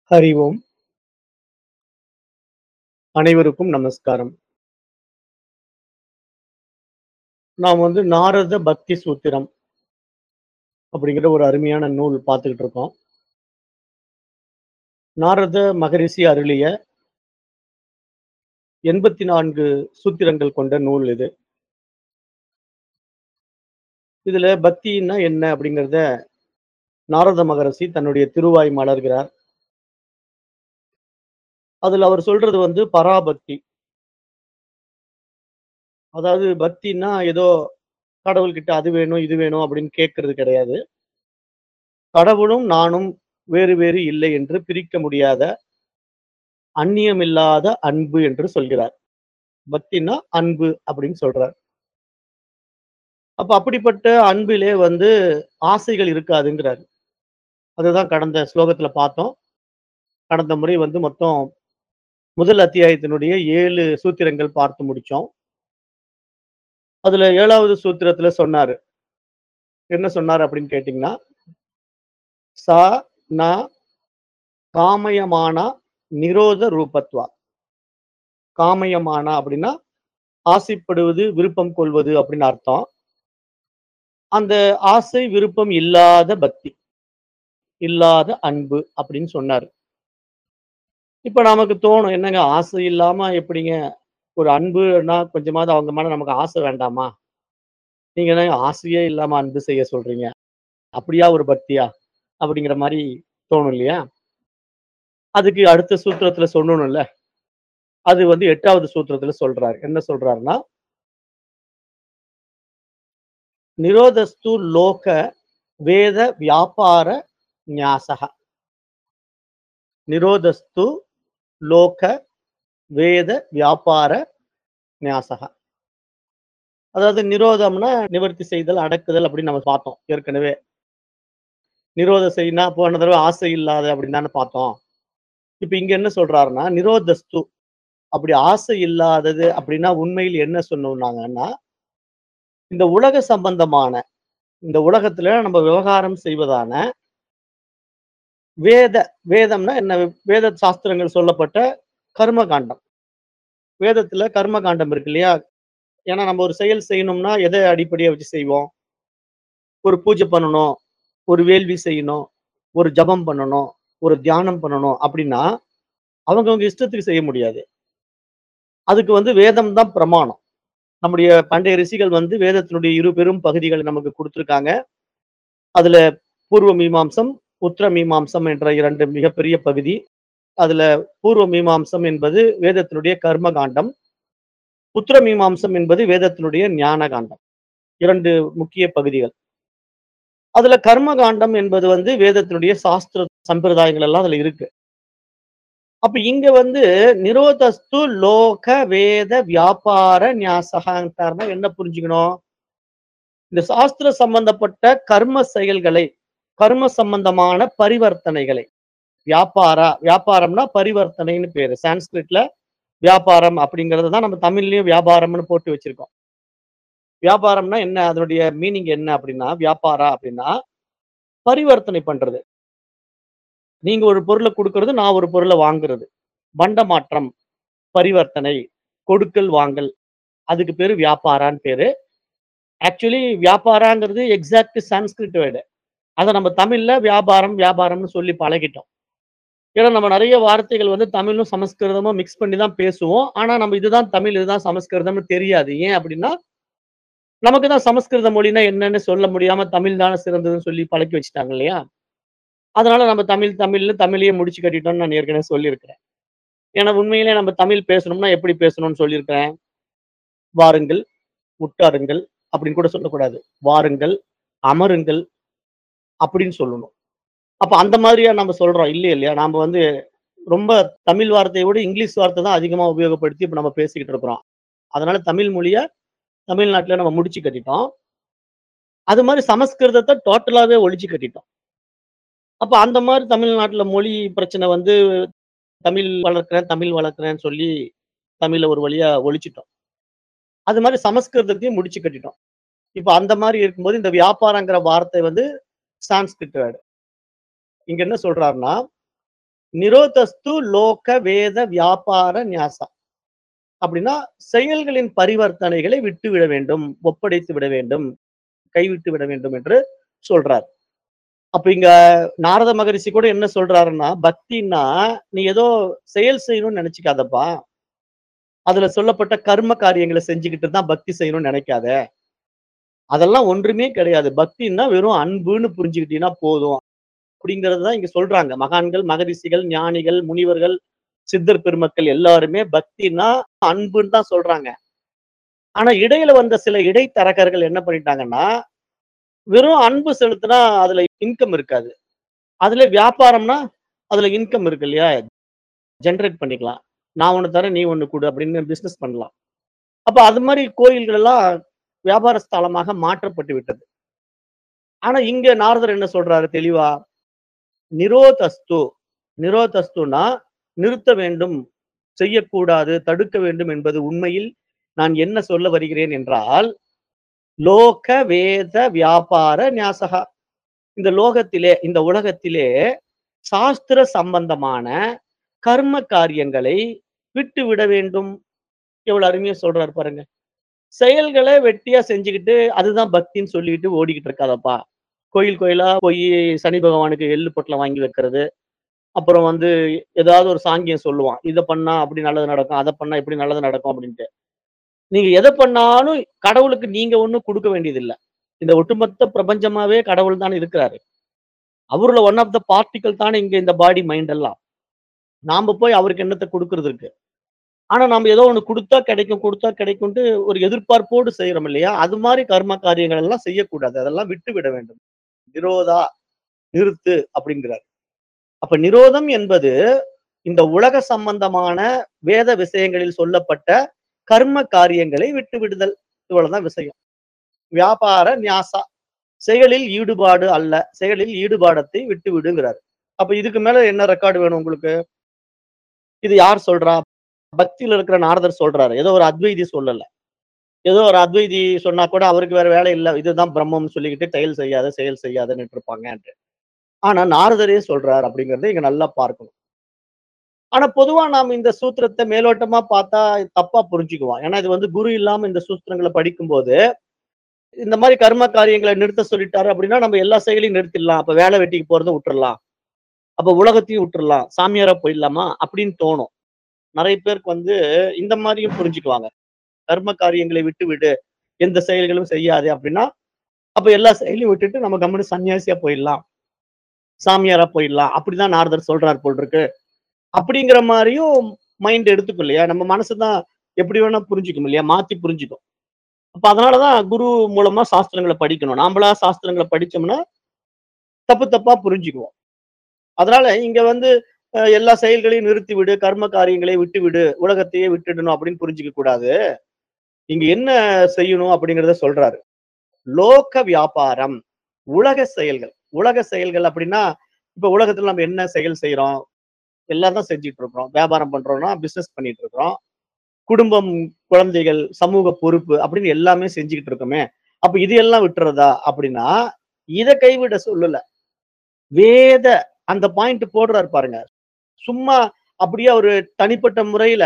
ஹரி ஓம். அனைவருக்கும் நமஸ்காரம். நாம் வந்து நாரத பக்தி சூத்திரம் அப்படிங்கிற ஒரு அருமையான நூல் பார்த்துக்கிட்டு இருக்கோம். நாரத மகரிஷி அருளிய 84 சூத்திரங்கள் கொண்ட நூல் இது. இதுல பக்தின்னா என்ன அப்படிங்கிறத நாரத மகரிஷி தன்னுடைய திருவாய் மலர்கிறார். அதுல அவர் சொல்றது வந்து பராபக்தி. அதாவது பக்தின்னா ஏதோ கடவுள்கிட்ட அது வேணும், இது வேணும் அப்படின்னு கேட்கறது கிடையாது. கடவுளும் நானும் வேறு வேறு இல்லை என்று பிரிக்க முடியாத அந்நியமில்லாத அன்பு என்று சொல்கிறார். பக்தின்னா அன்பு அப்படின்னு சொல்றார். அப்ப அப்படிப்பட்ட அன்பிலே வந்து ஆசைகள் இருக்காதுங்கிறார். அதுதான் கடந்த ஸ்லோகத்துல பார்த்தோம். கடந்த முறை வந்து மொத்தம் முதல் அத்தியாயத்தினுடைய 7 சூத்திரங்கள் பார்த்து முடிச்சோம். அதுல 7வது சூத்திரத்துல சொன்னாரு. என்ன சொன்னாரு அப்படின்னு கேட்டீங்கன்னா, சா ந காமயமானா நிரோத ரூபத்வா. காமயமானா அப்படின்னா ஆசைப்படுவது, விருப்பம் கொள்வது அப்படின்னு அர்த்தம். அந்த ஆசை, விருப்பம் இல்லாத பக்தி. இல்லாத அன்பு அப்படின்னு சொன்னாரு. இப்ப நமக்கு தோணும், என்னங்க ஆசை இல்லாம எப்படிங்க ஒரு அன்புன்னா கொஞ்சமாவது அவங்க மேல நமக்கு ஆசை வேண்டாமா? நீங்க என்னங்க ஆசையே இல்லாம அன்பு செய்ய சொல்றீங்க? அப்படியா ஒரு பக்தியா? அப்படிங்கிற மாரி தோணும் இல்லையா? அதுக்கு அடுத்த சூத்திரத்துல சொல்லணும்ல. அது வந்து 8வது சூத்திரத்துல சொல்றாரு. என்ன சொல்றாருன்னா நிரோதஸ்து லோக வேத வியாபார ஞாசக. நிரோதஸ்து லோக வேத வியாபார ஞாசக. அதாவது நிரோதம்னா நிவர்த்தி செய்தல், அடக்குதல் அப்படின்னு நம்ம பார்த்தோம் ஏற்கனவே. நிரோதம் செய்யினா போன தடவ ஆசை இல்லாத அப்படின்னு தானே பார்த்தோம். இப்ப இங்க என்ன சொல்றாருன்னா, நிரோதஸ்து அப்படி ஆசை இல்லாதது அப்படின்னா உண்மையில் என்ன சொன்னோம்னாங்கன்னா, இந்த உலக சம்பந்தமான இந்த உலகத்துல நம்ம விவகாரம் செய்வதான வேத வேதம்னா என்ன? வேத சாஸ்திரங்கள் சொல்லப்பட்ட கர்ம காண்டம். வேதத்துல கர்ம காண்டம் இருக்கு இல்லையா? ஏன்னா நம்ம ஒரு செயல் செய்யணும்னா எத அடிப்படையா வச்சு செய்வோம்? ஒரு பூஜை பண்ணணும், ஒரு வேள்வி செய்யணும், ஒரு ஜெபம் பண்ணணும், ஒரு தியானம் பண்ணணும் அப்படின்னா, அவங்கவங்க இஷ்டத்துக்கு செய்ய முடியாது. அதுக்கு வந்து வேதம் தான் பிரமாணம். நம்முடைய பண்டைய ரிஷிகள் வந்து வேதத்தினுடைய இரு பெரும் பகுதிகள் நமக்கு குடுத்திருக்காங்க. அதுல பூர்வ மீமாம்சம், உத்தர மீமாம்சம் என்ற 2 மிகப்பெரிய பகுதி. அதுல பூர்வ மீமாம்சம் என்பது வேதத்தினுடைய கர்ம காண்டம். உத்தர மீமாம்சம் என்பது வேதத்தினுடைய ஞான காண்டம். 2 முக்கிய பகுதிகள். அதுல கர்ம காண்டம் என்பது வந்து வேதத்தினுடைய சாஸ்திர சம்பிரதாயங்கள் எல்லாம் அதுல இருக்கு. அப்ப இங்க வந்து நிரோதஸ்து லோக வேத வியாபார ஞாசகன்ட்டார்னா என்ன புரிஞ்சுக்கணும்? இந்த சாஸ்திர சம்பந்தப்பட்ட கர்ம செயல்களை, கர்ம சம்பந்தமான பரிவர்த்தனைகளை, வியாபாரா வியாபாரம்னா பரிவர்த்தனைன்னு பேரு. சான்ஸ்கிரிட்ல வியாபாரம் அப்படிங்கிறது தான் நம்ம தமிழ்லயும் வியாபாரம்னு போட்டு வச்சிருக்கோம். வியாபாரம்னா என்ன? அதனுடைய மீனிங் என்ன அப்படின்னா, வியாபாரா அப்படின்னா பரிவர்த்தனை பண்றது. நீங்க ஒரு பொருள குடுக்குறது, நான் ஒரு பொருள வாங்குறது. பண்ட மாற்றம், பரிவர்த்தனை, கொடுக்கல், வாங்கல். அதுக்கு பேரு வியாபாரான்னு பேரு. ஆக்சுவலி வியாபாராங்கிறது எக்ஸாக்ட் சான்ஸ்கிரிட் வேர்டு. அத நம்ம தமிழ்ல வியாபாரம், வியாபாரம்னு சொல்லி பழகிட்டோம். ஏன்னா நம்ம நெறைய வார்த்தைகள் வந்து தமிழும், சமஸ்கிருதமும் மிக்ஸ் பண்ணி தான் பேசுவோம். ஆனா நம்ம இதுதான் தமிழ், இதுதான் சமஸ்கிருதம்னு தெரியாது. ஏன் அப்படின்னா, நமக்கு தான் சமஸ்கிருத மொழினா என்னன்னு சொல்ல முடியாம தமிழ் தானே சிறந்ததுன்னு சொல்லி பழக்கி வச்சுட்டாங்க இல்லையா? அதனால நம்ம தமிழ் தமிழ்னு தமிழையே முடிச்சு கட்டிட்டோம்னு நான் ஏற்கனவே சொல்லியிருக்கிறேன். ஏன்னா உண்மையிலே நம்ம தமிழ் பேசணும்னா எப்படி பேசணும்னு சொல்லியிருக்கிறேன். வாருங்கள், உட்காருங்கள் அப்படின்னு கூட சொல்லக்கூடாது. வாருங்கள், அமருங்கள் அப்படின்னு சொல்லணும். அப்ப அந்த மாதிரியா நம்ம சொல்றோம். இல்ல இல்லையா? நாம வந்து ரொம்ப தமிழ் வார்த்தைய விட இங்கிலீஷ் வார்த்தை தான் அதிகமா உபயோகப்படுத்தி இப்ப நம்ம பேசிக்கிட்டு இருக்கிறோம். அதனால தமிழ் மொழிய தமிழ்நாட்டுல நம்ம முடிச்சு கட்டிட்டோம். அது மாரி சமஸ்கிருதத்த டோட்டலாவே ஒழிச்சு கட்டிட்டோம். அப்ப அந்த மாரி தமிழ்நாட்டுல மொழி பிரச்சனை வந்து தமிழ் வளர்க்கிறேன், தமிழ் வளர்க்கிறேன்னு சொல்லி தமிழ ஒரு வழியா ஒழிச்சுட்டோம். அது மாரி சமஸ்கிருதத்தையும் முடிச்சு கட்டிட்டோம். இப்ப அந்த மாரி இருக்கும்போது இந்த வியாபாரங்கிற வார்த்தை வந்து சான்ஸ்கிரிட் வேர்டு. இங்க என்ன சொல்றாருன்னா, நிரோதஸ்து லோக வேத வியாபார நியாசா அப்படின்னா செயல்களின் பரிவர்த்தனைகளை விட்டு விட வேண்டும் ஒப்படைத்து விட வேண்டும் கைவிட்டு விட வேண்டும் என்று சொல்றார் அப்ப இங்க நாரத மகரிஷி கூட என்ன சொல்றாருன்னா பக்தின்னா நீ ஏதோ செயல் செய்யணும்னு நினைச்சுக்காதப்பா அதுல சொல்லப்பட்ட கர்ம காரியங்களை செஞ்சுக்கிட்டு தான் பக்தி செய்யணும்னு நினைக்காத அதெல்லாம் ஒன்றுமே கிடையாது பக்தின்னா வெறும் அன்புன்னு புரிஞ்சுக்கிட்டீங்கன்னா போதும் அப்படிங்கிறது தான் இங்க சொல்றாங்க மகான்கள் மகரிஷிகள் ஞானிகள் முனிவர்கள் சித்தர் பெருமக்கள் எல்லாருமே பக்தின்னா அன்புன்னு தான் சொல்றாங்க ஆனா இடையில வந்த சில இடைத்தரகர்கள் என்ன பண்ணிட்டாங்கன்னா வெறும் அன்பு செலுத்தினா அதுல இன்கம் இருக்காது அதுல வியாபாரம்னா அதுல இன்கம் இருக்கு இல்லையா ஜென்ரேட் பண்ணிக்கலாம் நான் ஒண்ணு தரேன் நீ ஒண்ணு கொடு அப்படின்னு பிசினஸ் பண்ணலாம் அப்ப அது மாதிரி கோயில்கள் எல்லாம் வியாபார ஸ்தலமாக மாற்றப்பட்டு விட்டது ஆனா இங்க நாரதர் என்ன சொல்றாரு தெளிவா நிரோதஸ்து நிரோதஸ்துனா நிறுத்த வேண்டும் செய்யக்கூடாது தடுக்க வேண்டும் என்பது உண்மையில் நான் என்ன சொல்ல வருகிறேன் என்றால் லோக வேத வியாபார ஞாசகா இந்த லோகத்திலே இந்த உலகத்திலே சாஸ்திர சம்பந்தமான கர்ம காரியங்களை விட்டு விட வேண்டும் எவ்வளவு அருமையா சொல்றாரு பாருங்க செயல்களை வெட்டியா செஞ்சுக்கிட்டு அதுதான் பக்தின்னு சொல்லிட்டு ஓடிக்கிட்டு இருக்காதப்பா கோயில் கோயிலா போய் சனி பகவானுக்கு எள்ளு பொட்டலம் வாங்கி வைக்கிறது அப்புறம் வந்து ஏதாவது ஒரு சாங்கியம் சொல்லுவான் இதை பண்ணா அப்படி நல்லது நடக்கும் அதை பண்ணா இப்படி நல்லது நடக்கும் அப்படின்ட்டு நீங்க எதை பண்ணாலும் கடவுளுக்கு நீங்க ஒண்ணும் கொடுக்க வேண்டியது இல்ல இந்த ஒட்டுமொத்த பிரபஞ்சமாவே கடவுள் தானே இருக்கிறாரு அவருல ஒன் ஆஃப் த பார்ட்டிகல் தானே இங்க இந்த பாடி மைண்ட் எல்லாம் நாம போய் அவருக்கு என்னத்தை கொடுக்கறது இருக்கு ஆனா நம்ம ஏதோ ஒண்ணு கொடுத்தா கிடைக்கும் கொடுத்தா கிடைக்கும்ட்டு ஒரு எதிர்பார்ப்போடு செய்யறோம் இல்லையா அது மாதிரி கர்ம காரியங்கள் எல்லாம் செய்யக்கூடாது அதெல்லாம் விட்டு விட வேண்டும் நிரோதா நிறுத்து அப்படிங்கிறார் அப்ப நிரோதம் என்பது இந்த உலக சம்பந்தமான வேத விஷயங்களில் சொல்லப்பட்ட கர்ம காரியங்களை விட்டு விடுதல் இவ்வளவுதான் விஷயம் வியாபார நியாசா செயலில் ஈடுபாடு அல்ல செயலில் ஈடுபாடத்தை விட்டு விடுங்கிறார் அப்ப இதுக்கு மேல என்ன ரெக்கார்டு வேணும் உங்களுக்கு இது யார் சொல்றா பக்தியில இருக்கிற நாரதர் சொல்றாரு ஏதோ ஒரு அத்வைதி சொல்லல ஏதோ ஒரு அத்வைதி சொன்னா கூட அவருக்கு வேற வேலை இல்லை இதுதான் பிரம்மம்னு சொல்லிக்கிட்டு செயல் செய்யாத செயல் செய்யாதன்னு இருப்பாங்க ஆனா நாரதரே சொல்றாரு அப்படிங்கறத இங்க நல்லா பார்க்கணும் ஆனா பொதுவா நாம் இந்த சூத்திரத்தை மேலோட்டமா பார்த்தா தப்பா புரிஞ்சுக்குவோம் ஏன்னா இது வந்து குரு இல்லாம இந்த சூத்திரங்களை படிக்கும்போது இந்த மாதிரி கர்ம காரியங்களை நிறுத்த சொல்லிட்டாரு அப்படின்னா நம்ம எல்லா செயலையும் நிறுத்திடலாம் அப்ப வேலை வெட்டிக்கு போறதை விட்டுறலாம் அப்ப உலகத்தையும் விட்டுறலாம் சாமியாரா போயிடலாமா அப்படின்னு தோணும் நிறைய பேருக்கு வந்து இந்த மாதிரியும் புரிஞ்சுக்குவாங்க கர்ம காரியங்களை விட்டு விடு எந்த செயல்களும் செய்யாது அப்படின்னா அப்ப எல்லா செயலையும் விட்டுட்டு நம்ம கம்முனு சன்னியாசியா போயிடலாம் சாமியாரா போயிடலாம் அப்படிதான் நாரதர் சொல்றார் போல் இருக்கு அப்படிங்கிற மாதிரியும் மைண்ட் எடுத்துக்கும் இல்லையா நம்ம மனசுதான் எப்படி வேணா புரிஞ்சுக்கும் இல்லையா மாத்தி புரிஞ்சுக்கும் அப்ப அதனாலதான் குரு மூலமா சாஸ்திரங்களை படிக்கணும் நாமளா சாஸ்திரங்களை படிச்சோம்னா தப்பு தப்பா புரிஞ்சுக்குவோம் அதனால இங்க வந்து அஹ், எல்லா செயல்களையும் நிறுத்தி விடு கர்ம காரியங்களை விட்டு விடு உலகத்தையே விட்டுடணும் அப்படின்னு புரிஞ்சுக்க கூடாது இங்க என்ன செய்யணும் அப்படிங்கறத சொல்றாரு லோக வியாபாரம் உலக செயல்கள் உலக செயல்கள் அப்படின்னா இப்ப உலகத்துல நம்ம என்ன செயல் செய்யறோம் எல்லாம் தான் செஞ்சுட்டு இருக்கிறோம் வியாபாரம் பண்றோம்னா பிசினஸ் பண்ணிட்டு இருக்கிறோம் குடும்பம் குழந்தைகள் சமூக பொறுப்பு அப்படின்னு எல்லாமே செஞ்சுக்கிட்டு இருக்கோமே அப்ப இது எல்லாம் விட்டுறதா அப்படின்னா இதை கைவிட சொல்லல வேத அந்த பாயிண்ட் போடுறாரு பாருங்க சும்மா அப்படியே ஒரு தனிப்பட்ட முறையில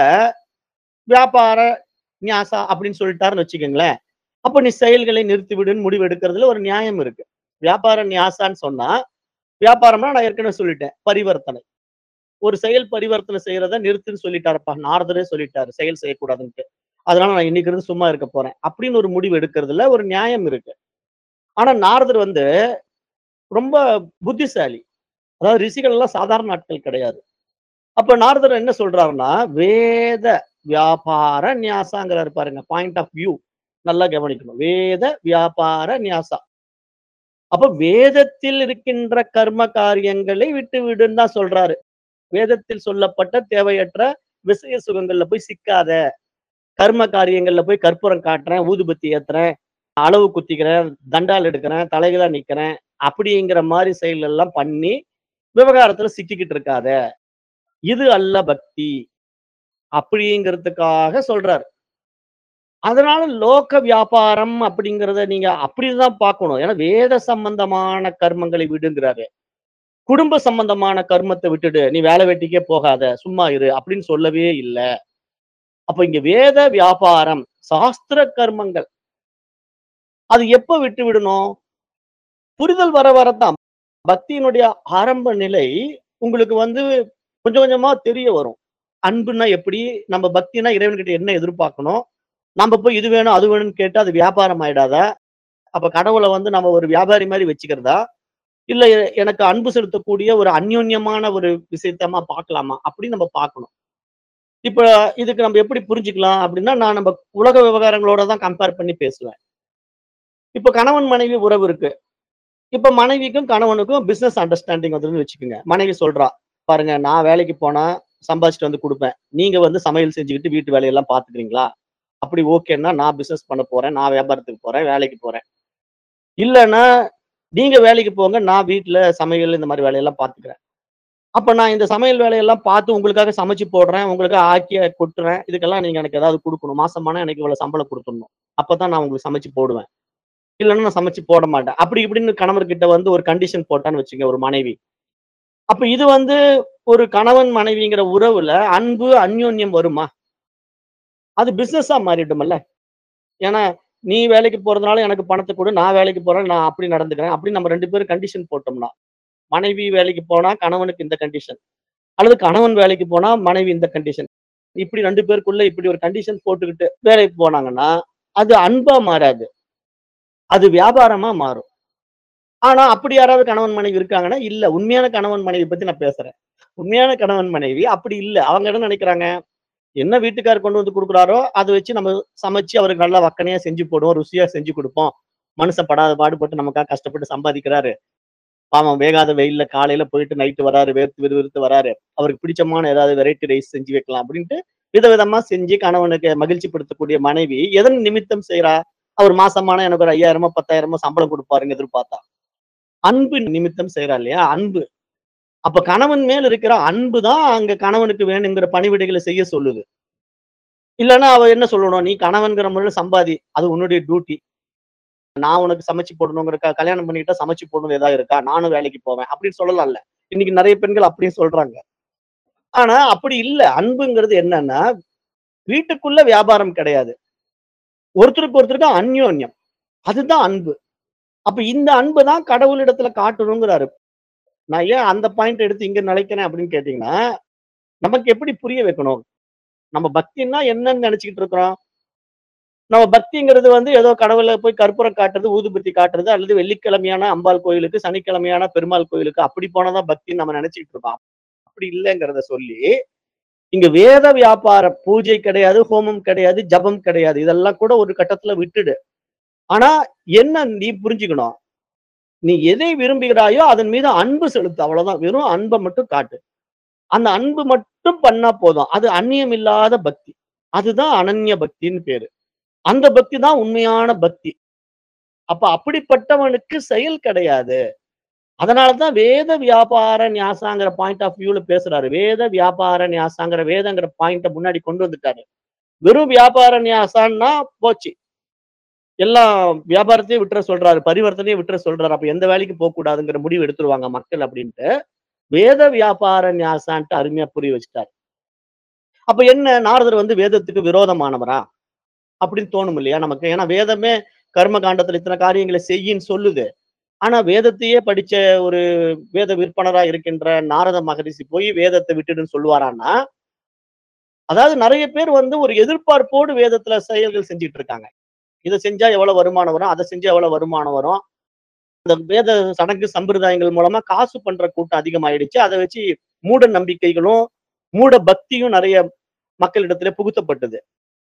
வியாபார நியாசா அப்படின்னு சொல்லிட்டாருன்னு வச்சுக்கோங்களேன் அப்ப நீ செயல்களை நிறுத்தி விடுன்னு முடிவு எடுக்கிறதுல ஒரு நியாயம் இருக்கு வியாபார நியாசான்னு சொன்னா வியாபாரம்னா நான் ஏற்கனவே சொல்லிட்டேன் பரிவர்த்தனை ஒரு செயல் பரிவர்த்தனை செய்யறத நிறுத்துன்னு சொல்லிட்டாருப்பா நாரதரே சொல்லிட்டாரு செயல் செய்யக்கூடாதுன்ட்டு அதனால நான் இன்னைக்கு இருந்து சும்மா இருக்க போறேன் அப்படின்னு ஒரு முடிவு எடுக்கிறதுல ஒரு நியாயம் இருக்கு ஆனா நாரதர் வந்து ரொம்ப புத்திசாலி அதாவது ரிஷிகள் எல்லாம் சாதாரண ஆட்கள் கிடையாது அப்ப நாரதர் என்ன சொல்றாருன்னா வேத வியாபார நியாசாங்கிறாரு பாருங்க பாயிண்ட் ஆஃப் வியூ நல்லா கவனிக்கணும் வேத வியாபார நியாசா அப்ப வேதத்தில் இருக்கின்ற கர்ம காரியங்களை விட்டு விடுன்னு தான் சொல்றாரு வேதத்தில் சொல்லப்பட்ட தேவையற்ற விஷய சுகங்கள்ல போய் சிக்காத கர்ம காரியங்கள்ல போய் கற்பூரம் காட்டுறேன் ஊதுபத்தி ஏத்துறேன் அளவு குத்திக்கிறேன் தண்டால் எடுக்கிறேன் தலைகளா நிக்கிறேன் அப்படிங்கிற மாதிரி செயல் எல்லாம் பண்ணி விவகாரத்துல சிக்கிக்கிட்டு இருக்காத இது அல்ல பக்தி அப்படிங்கிறதுக்காக சொல்றாரு அதனால லோக வியாபாரம் அப்படிங்கிறத நீங்க அப்படிதான் பார்க்கணும் ஏன்னா வேத சம்பந்தமான கர்மங்களை விடுங்கிறாரு குடும்ப சம்பந்தமான கர்மத்த விட்டுடு. நீ வேலை வெட்டிக்கே போகாத. சும்மா இரு அப்படின்னு சொல்லவே இல்ல. அப்ப இங்க வேத வியாபாரம், சாஸ்திர கர்மங்கள். அது எப்ப விட்டு விடணும்? புரிதல் வர வரத்தான். பக்தியினுடைய ஆரம்ப நிலை உங்களுக்கு வந்து கொஞ்சம் கொஞ்சமா தெரிய வரும். அன்புன்னா எப்படி? நம்ம பக்தினா இறைவன்கிட்ட என்ன எதிர்பார்க்கணும்? நம்ம போய் இது வேணும், அது வேணும்னு கேட்டா அது வியாபாரம் ஆயிடாதா? அப்ப கடவுள வந்து நம்ம ஒரு வியாபாரி மாரி வச்சுக்கிறதா? இல்ல எ எனக்கு அன்பு செலுத்தக்கூடிய ஒரு அந்யோன்யமான ஒரு விஷயத்தமா பார்க்கலாமா? அப்படின்னு நம்ம பார்க்கணும். இப்ப இதுக்கு நம்ம எப்படி புரிஞ்சுக்கலாம் அப்படின்னா, நான் நம்ம உலக விவகாரங்களோட தான் கம்பேர் பண்ணி பேசுவேன். இப்ப கணவன் மனைவி உறவு இருக்கு. இப்ப மனைவிக்கும் கணவனுக்கும் பிசினஸ் அண்டர்ஸ்டாண்டிங் வந்ததுன்னு வச்சுக்கோங்க. மனைவி சொல்றா, "பாருங்க நான் வேலைக்கு போனா சம்பாதிச்சுட்டு வந்து குடுப்பேன். நீங்க வந்து சமையல் செஞ்சுக்கிட்டு வீட்டு வேலையெல்லாம் பார்த்துக்கிறீங்களா? அப்படி ஓகேன்னா நான் பிசினஸ் பண்ண போறேன். நான் வியாபாரத்துக்கு போறேன். வேலைக்கு போறேன். இல்லன்னா நீங்க வேலைக்கு போங்க. நான் வீட்ல சமையல் இந்த மாரி வேலையெல்லாம் பார்த்துக்கிறேன். அப்ப நான் இந்த சமையல் வேலையெல்லாம் பார்த்து உங்களுக்காக சமைச்சு போடுறேன். உங்களுக்காக ஆக்கி கொட்டுறேன். இதுக்கெல்லாம் நீங்க எனக்கு ஏதாவது குடுக்கணும். மாசமானா எனக்கு இவ்வளவு சம்பளம் குடுத்துடணும். அப்பதான் நான் உங்களுக்கு சமைச்சு போடுவேன். இல்லன்னா நான் சமைச்சு போட மாட்டேன்." அப்படி இப்படின்னு கணவர்கிட்ட வந்து ஒரு கண்டிஷன் போட்டான்னு வச்சுக்கங்க ஒரு மனைவி. அப்ப இது வந்து ஒரு கணவன் மனைவிங்கிற உறவுல அன்பு, அந்யோன்யம் வருமா? அது பிசினஸா மாறிடும்ல. ஏன்னா, "நீ வேலைக்கு போறதுனால எனக்கு பணத்த குடு. நான் வேலைக்கு போறேன். நான் அப்படி நடந்துக்கிறேன்." அப்படின்னு நம்ம 2 பேரும் கண்டிஷன் போட்டோம்னா, மனைவி வேலைக்கு போனா கணவனுக்கு இந்த கண்டிஷன். அல்லது கணவன் வேலைக்கு போனா மனைவி இந்த கண்டிஷன். இப்படி 2 பேருக்குள்ள இப்படி ஒரு கண்டிஷன் போட்டுக்கிட்டு வேலைக்கு போனாங்கன்னா, அது அன்பா மாறாது. அது வியாபாரமா மாறும். ஆனா, அப்படி யாராவது கணவன் மனைவி இருக்காங்கன்னா, இல்ல. உண்மையான கணவன் மனைவி பத்தி நான் பேசுறேன். உண்மையான கணவன் மனைவி அப்படி இல்ல. அவங்க என்ன நினைக்கிறாங்க? என்ன வீட்டுக்காரர் கொண்டு வந்து குடுக்குறாரோ, அத வச்சு நம்ம சமைச்சு அவருக்கு நல்லா வக்கனையா செஞ்சு போடுவோம். ருசியா செஞ்சு குடுப்போம். மனுஷன் படாத பாடுபட்டு நமக்காக கஷ்டப்பட்டு சம்பாதிக்கிறாரு. பாவம் வேகாத வெயில்ல காலையில போயிட்டு நைட் வராரு. வேர்த்து விறுவிறுத்து வராரு. அவருக்கு பிடிச்சமான ஏதாவது வெரைட்டி ரைஸ் செஞ்சு வைக்கலாம் அப்படின்ட்டு விதவிதமா செஞ்சு கணவனுக்கு மகிழ்ச்சிப்படுத்தக்கூடிய மனைவி எதன் நிமித்தம் செய்றா? அவர் மாசமானா எனக்கு ஒரு 5000மோ, 10,000மோ சம்பளம் குடுப்பாருன்னு எதிர்பார்த்தா. அன்பு நிமித்தம் செய்றா இல்லையா? அன்பு. அப்ப கணவன் மேல் இருக்கிற அன்பு தான் அங்க கணவனுக்கு வேணுங்கிற பணிவிடைகள செய்ய சொல்லுது. இல்லன்னா அவ என்ன சொல்லணும்? "நீ கணவன்ங்கிற முறையில சம்பாதி. அது உன்னுடைய டியூட்டி. நான் உனக்கு சமைச்சு போடணுங்கிறதுக்காக கல்யாணம் பண்ணிக்கிட்டா சமைச்சு போடணும்னு ஏதாவது இருக்கா? நானும் வேலைக்கு போவேன்." அப்படின்னு சொல்லலாம்ல. இன்னைக்கு நெறைய பெண்கள் அப்படியும் சொல்றாங்க. ஆனா அப்படி இல்ல. அன்புங்கிறது என்னன்னா, வீட்டுக்குள்ள வியாபாரம் கிடையாது. ஒருத்தருக்கு ஒருத்தருக்கு அந்யோன்யம். அதுதான் அன்பு. அப்ப இந்த அன்பு தான் கடவுளிடத்துல காட்டணுங்கிறாரு. நான் ஏன் அந்த பாயிண்ட் எடுத்து இங்க நுழைக்கிறேன் அப்படின்னு கேட்டீங்கன்னா, நமக்கு எப்படி புரிய வைக்கணும்? நம்ம பக்தின்னா என்னன்னு நெனச்சுக்கிட்டு இருக்கிறோம்? நம்ம பக்திங்கிறது வந்து ஏதோ கடவுள போய் கற்பூரம் காட்டுறது, ஊதுபத்தி காட்டுறது அல்லது வெள்ளிக்கிழமையான அம்பாள் கோயிலுக்கு, சனிக்கிழமையான பெருமாள் கோயிலுக்கு அப்படி போனா தான் பக்தின்னு நம்ம நெனச்சுக்கிட்டு இருக்கோம். அப்படி இல்லங்கிறத சொல்லி, இங்க வேத வியாபார பூஜை கிடையாது, ஹோமம் கிடையாது, ஜபம் கிடையாது. இதெல்லாம் கூட ஒரு கட்டத்துல விட்டுடு. ஆனா என்ன நீ புரிஞ்சுக்கணும்? நீ எதை விரும்புகிறாயோ அதன் மீது அன்பு செலுத்து. அவ்வளவுதான். வெறும் அன்ப மட்டும் காட்டு. அந்த அன்பு மட்டும் பண்ணா போதும். அது அந்நியம் இல்லாத பக்தி. அதுதான் அனன்ய பக்தின்னு பேரு. அந்த பக்தி தான் உண்மையான பக்தி. அப்ப அப்படிப்பட்டவனுக்கு செயல் கிடையாது. அதனால தான் வேத வியாபார நியாசாங்கிற பாயிண்ட் ஆஃப் வியூல பேசுறாரு. வேத வியாபார நியாசாங்கிற வேதங்கிற பாயிண்ட்ட முன்னாடி கொண்டு வந்துட்டாரு. வெறும் வியாபார நியாசான்னா போச்சு. எல்லாம் வியாபாரத்தையே விட்டுற சொல்றாரு. பரிவர்த்தனையே விட்டுற சொல்றாரு. அப்ப எந்த வேலைக்கும் போக்கூடாதுங்கிற முடிவு எடுத்துருவாங்க மக்கள் அப்படின்ட்டு, வேத வியாபார நியாசான்ட்டு அருமையா புரிய வச்சுட்டாரு. அப்ப என்ன நாரதர் வந்து வேதத்துக்கு விரோதமானவரா? அப்படின்னு தோணும் இல்லையா நமக்கு? ஏன்னா வேதமே கர்ம காண்டத்துல இத்தன காரியங்கள செய்யின்னு சொல்லுது. ஆனா வேதத்தையே படிச்ச ஒரு வேத விற்பனரா இருக்கின்ற நாரத மகரிஷி போய் வேதத்த விட்டுடுன்னு சொல்லுவாரான்னா, அதாவது நெறைய பேர் வந்து ஒரு எதிர்பார்ப்போடு வேதத்துல செயல்கள் செஞ்சுட்டு இருக்காங்க. இத செஞ்சா எவ்வளவு வருமானம் வரும்? அத செஞ்சா எவ்வளவு வருமானம் வரும்? இந்த வேத சடங்கு சம்பிரதாயங்கள் மூலமா காசு பண்ற கூட்டம் அதிகமாயிடுச்சு. அத வச்சு மூட நம்பிக்கைகளும், மூட பக்தியும் நெறைய மக்களிடத்திலே புகுத்தப்பட்டது.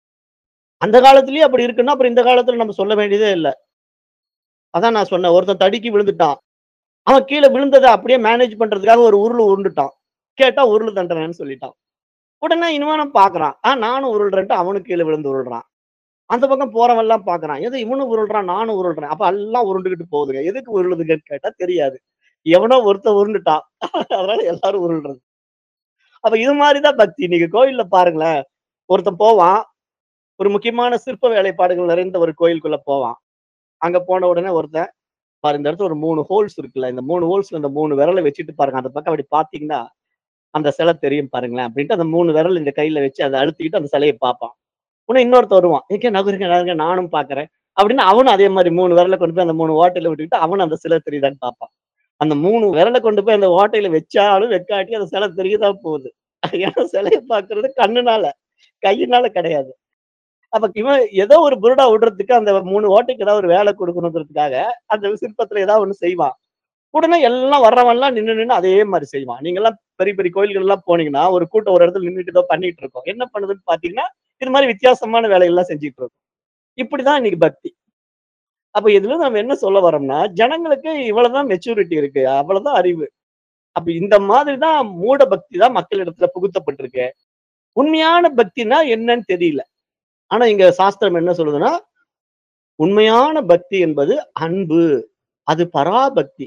அந்த காலத்திலேயே அப்படி இருக்குன்னா, அப்புறம் இந்த காலத்துல நம்ம சொல்ல வேண்டியதே இல்ல. அதான் நான் சொன்னேன். ஒருத்தன் தடுக்கி விழுந்துட்டான். அவன் கீழ விழுந்தத அப்படியே மேனேஜ் பண்றதுக்காக ஒரு உருளு உருண்டுட்டான். கேட்டா உருளு தண்டனைன்னு சொல்லிட்டான். உடனே இவனும் பார்க்குறான். ஆ நானும் உருள்றேன்ட்டு அவனும் கீழ விழுந்து உருள்றான். அந்த பக்கம் போறவன்லாம் பார்க்குறான். எது இவனும் உருள்றான், நானும் உருள்றேன். அப்ப எல்லாம் உருண்டுகிட்டு போகுதுங்க. எதுக்கு உருளுதுங்கன்னு கேட்டா தெரியாது. எவனோ ஒருத்தன் உருண்டுட்டான். அதனால எல்லாரும் உருள்றது. அப்ப இது மாரி தான் பக்தி. நீங்க கோயில்ல பாருங்களேன். ஒருத்தன் போவான். ஒரு முக்கியமான சிற்ப வேலைப்பாடுகள் நிறைந்த ஒரு கோயிலுக்குள்ள போவான். அங்க போன உடனே ஒருத்தன், பாரு இந்த இடத்துல ஒரு 3 ஹோல்ஸ் இருக்குல்ல. இந்த 3 ஹோல்ஸ்ல இந்த 3 விரல வச்சுட்டு பாருங்க. அந்த பக்கம் அப்படி பார்த்தீங்கன்னா, அந்த சிலை தெரியும் பாருங்களேன் அப்படின்ட்டு அந்த 3 விரல் இந்த கையில வச்சு அத அழுத்திக்கிட்டு அந்த சிலைய பார்ப்பான். உடனே இன்னொருத்தன் வருவான். "எங்க நகருங்க, நகருங்க நானும் பார்க்கிறேன்." அப்படின்னு அவனும் அதே மாரி 3 விரல கொண்டு போய் அந்த 3 ஓட்டையில விட்டுக்கிட்டு அவனும் அந்த சிலை தெரியுதான்னு பார்ப்பான். அந்த 3 விரல கொண்டு போய் அந்த ஓட்டையில வச்சாலும் வைக்காட்டியும் அந்த சிலை தெரிய தான் போகுது. ஏன்னா சிலைய பார்க்கிறது கண்ணுனால, கையினால கிடையாது. அப்ப இவன் ஏதோ ஒரு புருடா விடுறதுக்கு அந்த 3 ஓட்டைக்கு ஏதாவது ஒரு வேலை குடுக்கணுங்கிறதுக்காக, அந்த சிற்பத்துல ஏதாவது ஒண்ணு செய்வான். உடனே எல்லாம் வர்றவன்லாம் நின்னு நின்னு அதே மாரி செய்வான். நீங்கலாம் பெரிய பெரிய கோயில்கள்லாம் போனீங்கன்னா, ஒரு கூட்டம் ஒரு இடத்துல நின்னுட்டு ஏதோ பண்ணிட்டு இருக்கும். என்ன பண்ணுதுன்னு பார்த்தீங்கன்னா, இது மாரி வித்தியாசமான வேலைகள்லாம் செஞ்சுட்டு இருக்கும். இப்படிதான் இன்னைக்கு பக்தி. அப்ப இதுல நம்ம என்ன சொல்ல வரோம்னா, ஜனங்களுக்கு இவ்வளவுதான் மெச்சூரிட்டி இருக்கு. அவ்வளவுதான் அறிவு. அப்ப இந்த மாதிரி தான் மூட பக்தி தான் மக்களிடத்துல புகுத்தப்பட்டிருக்கு. உண்மையான பக்தினா என்னன்னு தெரியல. ஆனா இங்க சாஸ்திரம் என்ன சொல்லுதுன்னா, உண்மையான பக்தி என்பது அன்பு. அது பராபக்தி.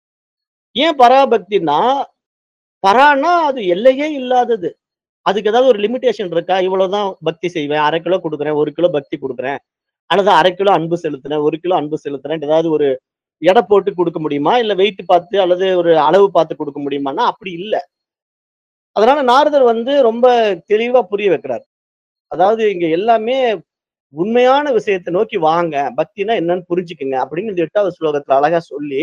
ஏன் பராபக்தின்னா, பரான்னா அது எல்லையே இல்லாதது. அதுக்கு ஏதாவது ஒரு லிமிட்டேஷன் இருக்கா? இவ்வளவுதான் பக்தி செய்வேன். 1/2 கிலோ குடுக்குறேன், 1 கிலோ பக்தி குடுக்குறேன். அல்லது 1/2 கிலோ அன்பு செலுத்துறேன், 1 கிலோ அன்பு செலுத்துறேன். ஏதாவது ஒரு எடை போட்டு குடுக்க முடியுமா? இல்ல வெயிட் பார்த்து அல்லது ஒரு அளவு பார்த்து குடுக்க முடியுமான்னா, அப்படி இல்ல. அதனால நாரதர் வந்து ரொம்ப தெளிவா புரிய வைக்கிறார். அதாவது இங்க எல்லாமே உண்மையான விஷயத்த நோக்கி வாங்க. பக்தினா என்னன்னு புரிஞ்சுக்குங்க அப்படின்னு இந்த 8வது ஸ்லோகத்துல அழகா சொல்லி,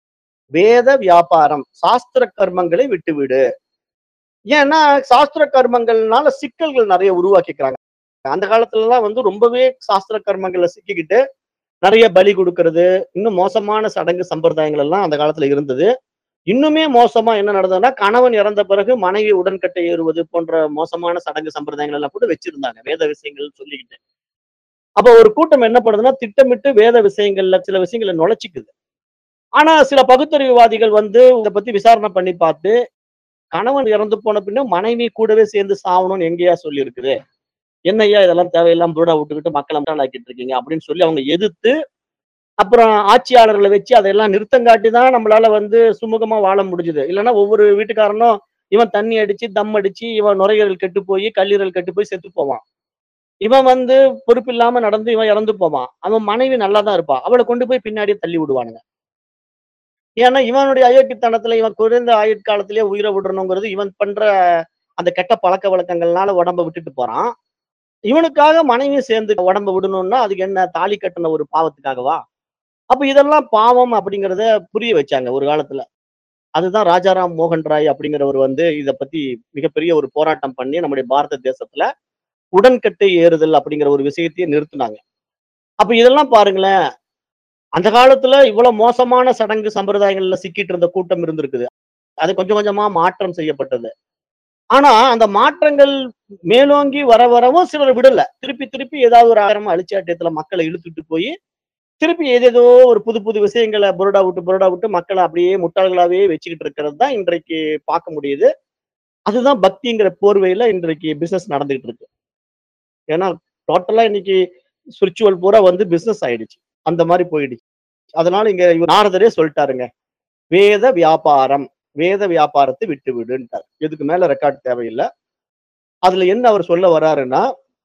வேத வியாபாரம், சாஸ்திர கர்மங்களை விட்டுவிடு. ஏன்னா, சாஸ்திர கர்மங்கள்னால சிக்கல்கள் நெறைய உருவாக்கிக்கிறாங்க. அந்த காலத்துலலாம் வந்து ரொம்பவே சாஸ்திர கர்மங்கள்ல சிக்கிக்கிட்டு, நெறைய பலி குடுக்கறது, இன்னும் மோசமான சடங்கு சம்பிரதாயங்கள் எல்லாம் அந்த காலத்துல இருந்தது. இன்னுமே மோசமா என்ன நடந்ததுன்னா, கணவன் இறந்த பிறகு மனைவி உடன்கட்டை ஏறுவது போன்ற மோசமான சடங்கு சம்பிரதாயங்கள் எல்லாம் கூட வச்சிருந்தாங்க. வேத விஷயங்கள் சொல்லிக்கிட்டு. அப்ப ஒரு கூட்டம் என்ன பண்ணுதுன்னா, திட்டமிட்டு வேத விஷயங்கள்ல சில விஷயங்கள நுழைச்சுக்குது. ஆனா சில பகுத்தறிவுவாதிகள் வந்து இத பத்தி விசாரணை பண்ணி பார்த்து, கணவன் இறந்து போன பின்ன மனைவி கூடவே சேர்ந்து சாவணும்னு எங்கேயா சொல்லியிருக்குது? என்னய்யா இதெல்லாம் தேவையில்லாம புருடா விட்டுக்கிட்டு மக்கள முட்டாளாக்கிட்டு இருக்கீங்க அப்படின்னு சொல்லி அவங்க எதிர்த்து, அப்புறம் ஆட்சியாளர்கள வச்சு அதெல்லாம் நிறுத்தங்காட்டி தான் நம்மளால வந்து சுமூகமா வாழ முடிஞ்சது. இல்லன்னா ஒவ்வொரு வீட்டுக்காரனும் இவன் தண்ணி அடிச்சு, தம் அடிச்சு, இவன் நுரையீரல் கெட்டு போயி, கல்லீரல் கெட்டு போய் செத்து போவான். இவன் வந்து பொறுப்பில்லாம நடந்து இவன் இறந்து போவான். அவன் மனைவி நல்லா தான் இருப்பா. அவள கொண்டு போய் பின்னாடியே தள்ளி விடுவானுங்க. ஏன்னா இவனுடைய அயோக்கியத்தனத்துல இவன் குறைந்த ஆயுட்காலத்திலேயே உயிர விடணுங்கிறது இவன் பண்ற அந்த கெட்ட பழக்கவழக்கங்கள்னால உடம்ப விட்டுட்டு போறான். இவனுக்காக மனைவியும் சேர்ந்து உடம்ப விடணும்னா, அதுக்கு என்ன தாலி கட்டுன ஒரு பாவத்துக்காகவா? அப்ப இதெல்லாம் பாவம் அப்படிங்கிறத புரிய வச்சாங்க ஒரு காலத்துல. அதுதான் ராஜாராம் மோகன் ராய் அப்படிங்கிறவர் வந்து இத பத்தி மிகப்பெரிய ஒரு போராட்டம் பண்ணி நம்முடைய பாரத தேசத்துல உடன்கட்டை ஏறுதல் அப்படிங்கிற ஒரு விஷயத்தையே நிறுத்துனாங்க. அப்ப இதெல்லாம் பாருங்களேன். அந்த காலத்துல இவ்வளவு மோசமான சடங்கு சம்பிரதாயங்கள்ல சிக்கிட்டு இருந்த கூட்டம் இருந்திருக்குது. அது கொஞ்சம் கொஞ்சமா மாற்றம் செய்யப்பட்டது. ஆனா அந்த மாற்றங்கள் மேலோங்கி வர வரவும் சிலர் விடல. திருப்பி திருப்பி ஏதாவது ஒரு ஆயிரம் அழிச்சாட்டியத்துல மக்கள இழுத்துட்டு போயி, திருப்பி ஏதேதோ ஒரு புது புது விஷயங்கள புருடா விட்டு புருடா விட்டு மக்கள அப்படியே முட்டாள்களாவே வச்சுக்கிட்டு இருக்கிறது தான் இன்றைக்கு பார்க்க முடியுது. அதுதான் பக்திங்கிற போர்வையில இன்றைக்கு பிசினஸ் நடந்துகிட்டு இருக்கு. ஏன்னா டோட்டலா இன்னைக்கு ஸ்பிரிச்சுவல் பூரா வந்து பிசினஸ் ஆயிடுச்சு. அந்த மாரி போயிடுச்சு. அதனால இங்க இவர் நாரதரே சொல்ட்டாருங்க. வேத வியாபாரம். வேத வியாபாரத்தை விட்டு விடுன்ட்டார். இதுக்கு மேல ரெக்கார்ட் தேவையில்ல. அதுல என்ன அவர் சொல்ல வர்றாருன்னா,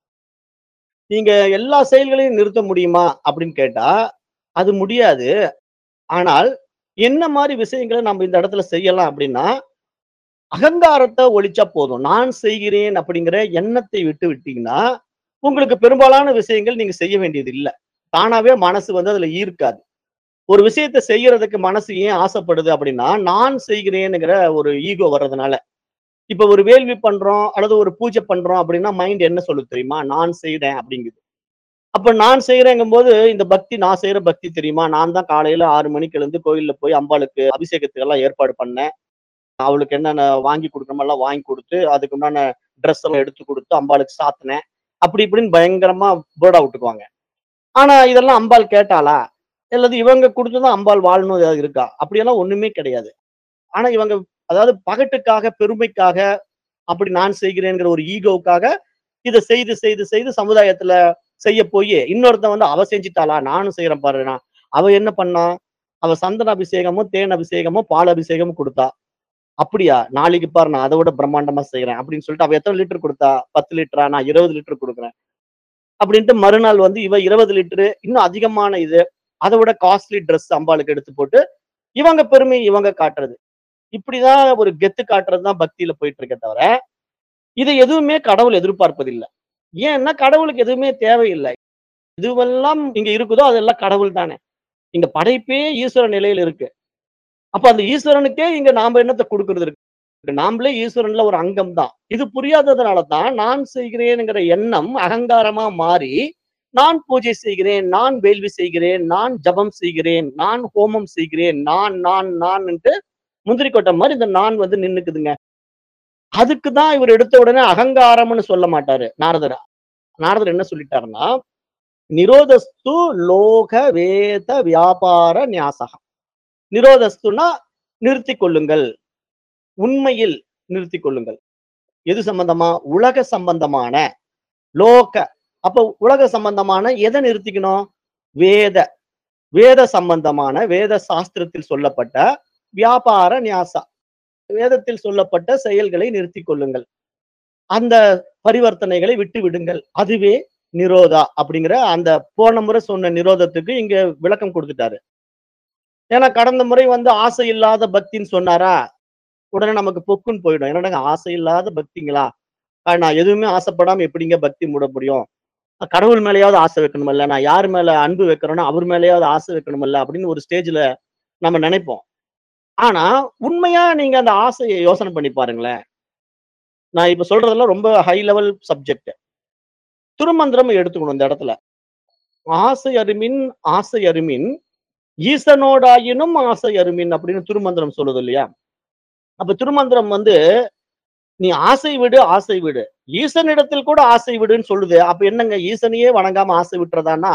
நீங்க எல்லா செயல்களையும் நிறுத்த முடியுமா? அப்படின்னு கேட்டா, அது முடியாது. ஆனால் என்ன மாரி விஷயங்கள நம்ம இந்த இடத்துல செய்யலாம் அப்படின்னா, அகங்காரத்த ஒழிச்சா போதும். நான் செய்கிறேன் அப்படிங்கிற எண்ணத்தை விட்டு விட்டீங்கன்னா, உங்களுக்கு பெரும்பாலான விஷயங்கள் நீங்க செய்ய வேண்டியது இல்ல. தானாவே மனசு வந்து அதுல ஈர்க்காது. ஒரு விஷயத்த செய்யறதுக்கு மனசு ஏன் ஆசைப்படுது அப்படின்னா, நான் செய்கிறேன்ங்கிற ஒரு ஈகோ வர்றதுனால. இப்ப ஒரு வேள்வி பண்றோம் அல்லது ஒரு பூஜை பண்றோம் அப்படின்னா, மைண்ட் என்ன சொல்லுது தெரியுமா? நான் செய்றேன் அப்படிங்குது. அப்ப நான் செய்றேங்கும்போது, இந்த பக்தி நான் செய்ற பக்தி தெரியுமா? நான் தான் காலையில 6 மணிக்கு எழுந்து கோயில்ல போய் அம்பாளுக்கு அபிஷேகத்துக்கெல்லாம் ஏற்பாடு பண்ணேன். அவளுக்கு என்னென்ன வாங்கி குடுக்கணுமோ எல்லாம் வாங்கி குடுத்து, அதுக்கு உண்டான ட்ரெஸ் எல்லாம் எடுத்து குடுத்து அம்பாளுக்கு சாத்துனேன். அப்படி இப்படின்னு பயங்கரமா போர்டா விட்டுக்குவாங்க. ஆனா இதெல்லாம் அம்பாள் கேட்டாளா? அல்லது இவங்க குடுத்து தான் அம்பாள் வாழணும் ஏதாவது இருக்கா? அப்படியெல்லாம் ஒண்ணுமே கிடையாது. ஆனா இவங்க அதாவது பகட்டுக்காக, பெருமைக்காக, அப்படி நான் செய்கிறேன்ங்கிற ஒரு ஈகோவுக்காக இத செய்து, செய்து, செய்து சமுதாயத்துல செய்ய போயி, இன்னொருத்தன் வந்து அவ செஞ்சுட்டாளா? நானும் செய்றேன் பாருன்னா. அவ என்ன பண்ணா? அவ சந்தன அபிஷேகமும், தேன் அபிஷேகமும், பால் அபிஷேகமும் குடுத்தா. அப்படியா? நாளைக்கு பாரு நான் அத விட பிரம்மாண்டமா செய்றேன். அப்படின்னு சொல்லிட்டு அவ எத்தன லிட்டர் குடுத்தா? 10 லிட்டரா? நான் 20 லிட்டர் குடுக்குறேன். அப்படின்ட்டு மறுநாள் வந்து இவ 20 லிட்டரு, இன்னும் அதிகமான இது. அதை விட காஸ்ட்லி ட்ரெஸ் அம்பாளுக்கு எடுத்து போட்டு இவங்க பெருமை இவங்க காட்டுறது இப்படிதான் ஒரு கெத்து காட்டுறது தான் பக்தியில போயிட்டு இருக்கே தவிர இது எதுவுமே கடவுள் எதிர்பார்ப்பதில்லை ஏன்னா கடவுளுக்கு எதுவுமே தேவையில்லை எதுவெல்லாம் இங்க இருக்குதோ அதெல்லாம் கடவுள் தானே இங்க படைப்பே ஈஸ்வர நிலையில இருக்கு அப்ப அந்த ஈஸ்வரனுக்கே இங்க நாம என்னத்தை கொடுக்கறது இருக்கு நாமளே ஈஸ்வரன்ல ஒரு அங்கம் தான் இது புரியாததுனால தான் நான் செய்கிறேன்ங்கிற எண்ணம் அகங்காரமா மாறி நான் பூஜை செய்கிறேன் நான் வேள்வி செய்கிறேன் நான் ஜபம் செய்கிறேன் நான் ஹோமம் செய்கிறேன் நான் நான் நான்ட்டு முந்திரி கொட்டை மாதிரி இந்த நான் வந்து நின்னுக்குதுங்க அதுக்கு தான் இவர் எடுத்த உடனே அகங்காரம்னு சொல்ல மாட்டாரு நாரதர் நாரதர் என்ன சொல்லிட்டாருன்னா நிரோதஸ்து லோக வேத வியாபார நியாசகம் நிரோதஸ்துனா நிறுத்தி கொள்ளுங்கள் உண்மையில் நிறுத்தி கொள்ளுங்கள் எது சம்பந்தமா உலக சம்பந்தமான லோக அப்ப உலக சம்பந்தமான எதை நிறுத்திக்கணும் வேத வேத சம்பந்தமான வேத சாஸ்திரத்தில் சொல்லப்பட்ட வியாபார நியாசா வேதத்தில் சொல்லப்பட்ட செயல்களை நிறுத்தி கொள்ளுங்கள் அந்த பரிவர்த்தனைகளை விட்டு விடுங்கள் அதுவே நிரோதா அப்படிங்கிற அந்த போன முறை சொன்ன நிரோதத்துக்கு இங்க விளக்கம் கொடுத்துட்டாரு ஏன்னா கடந்த முறை வந்து ஆசை இல்லாத பக்தின்னு சொன்னாரா உடனே நமக்கு பொக்குன்னு போயிடும் என்னடா ஆசை இல்லாத பக்திங்களா ஆஹ் நான் எதுவுமே ஆசைப்படாம எப்படிங்க பக்தி மூட முடியும் நான் கடவுள் மேலேயாவது ஆசை வைக்கணுமில்ல நான் யார் மேல அன்பு வைக்கிறேனோ அவர் மேலேயாவது ஆசை வைக்கணுமில்ல அப்படின்னு ஒரு ஸ்டேஜ்ல நம்ம நினைப்போம் ஆனா உண்மையா நீங்க அந்த ஆசையை யோசனை பண்ணி பாருங்களேன் நான் இப்ப சொல்றதெல்லாம் ரொம்ப ஹை லெவல் சப்ஜெக்ட் திருமந்திரம் எடுத்துக்கணும் இந்த இடத்துல ஆசை அருமின் ஆசை அருமின் ஈசனோடாயினும் ஆசை அருமின் அப்படின்னு திருமந்திரம் சொல்லுது இல்லையா அப்ப திருமந்திரம் வந்து நீ ஆசை விடு ஆசை விடு ஈசனிடத்தில் கூட ஆசை விடுன்னு சொல்லுது அப்ப என்னங்க ஈசனையே வணங்காம ஆசை விட்டுறதான்னா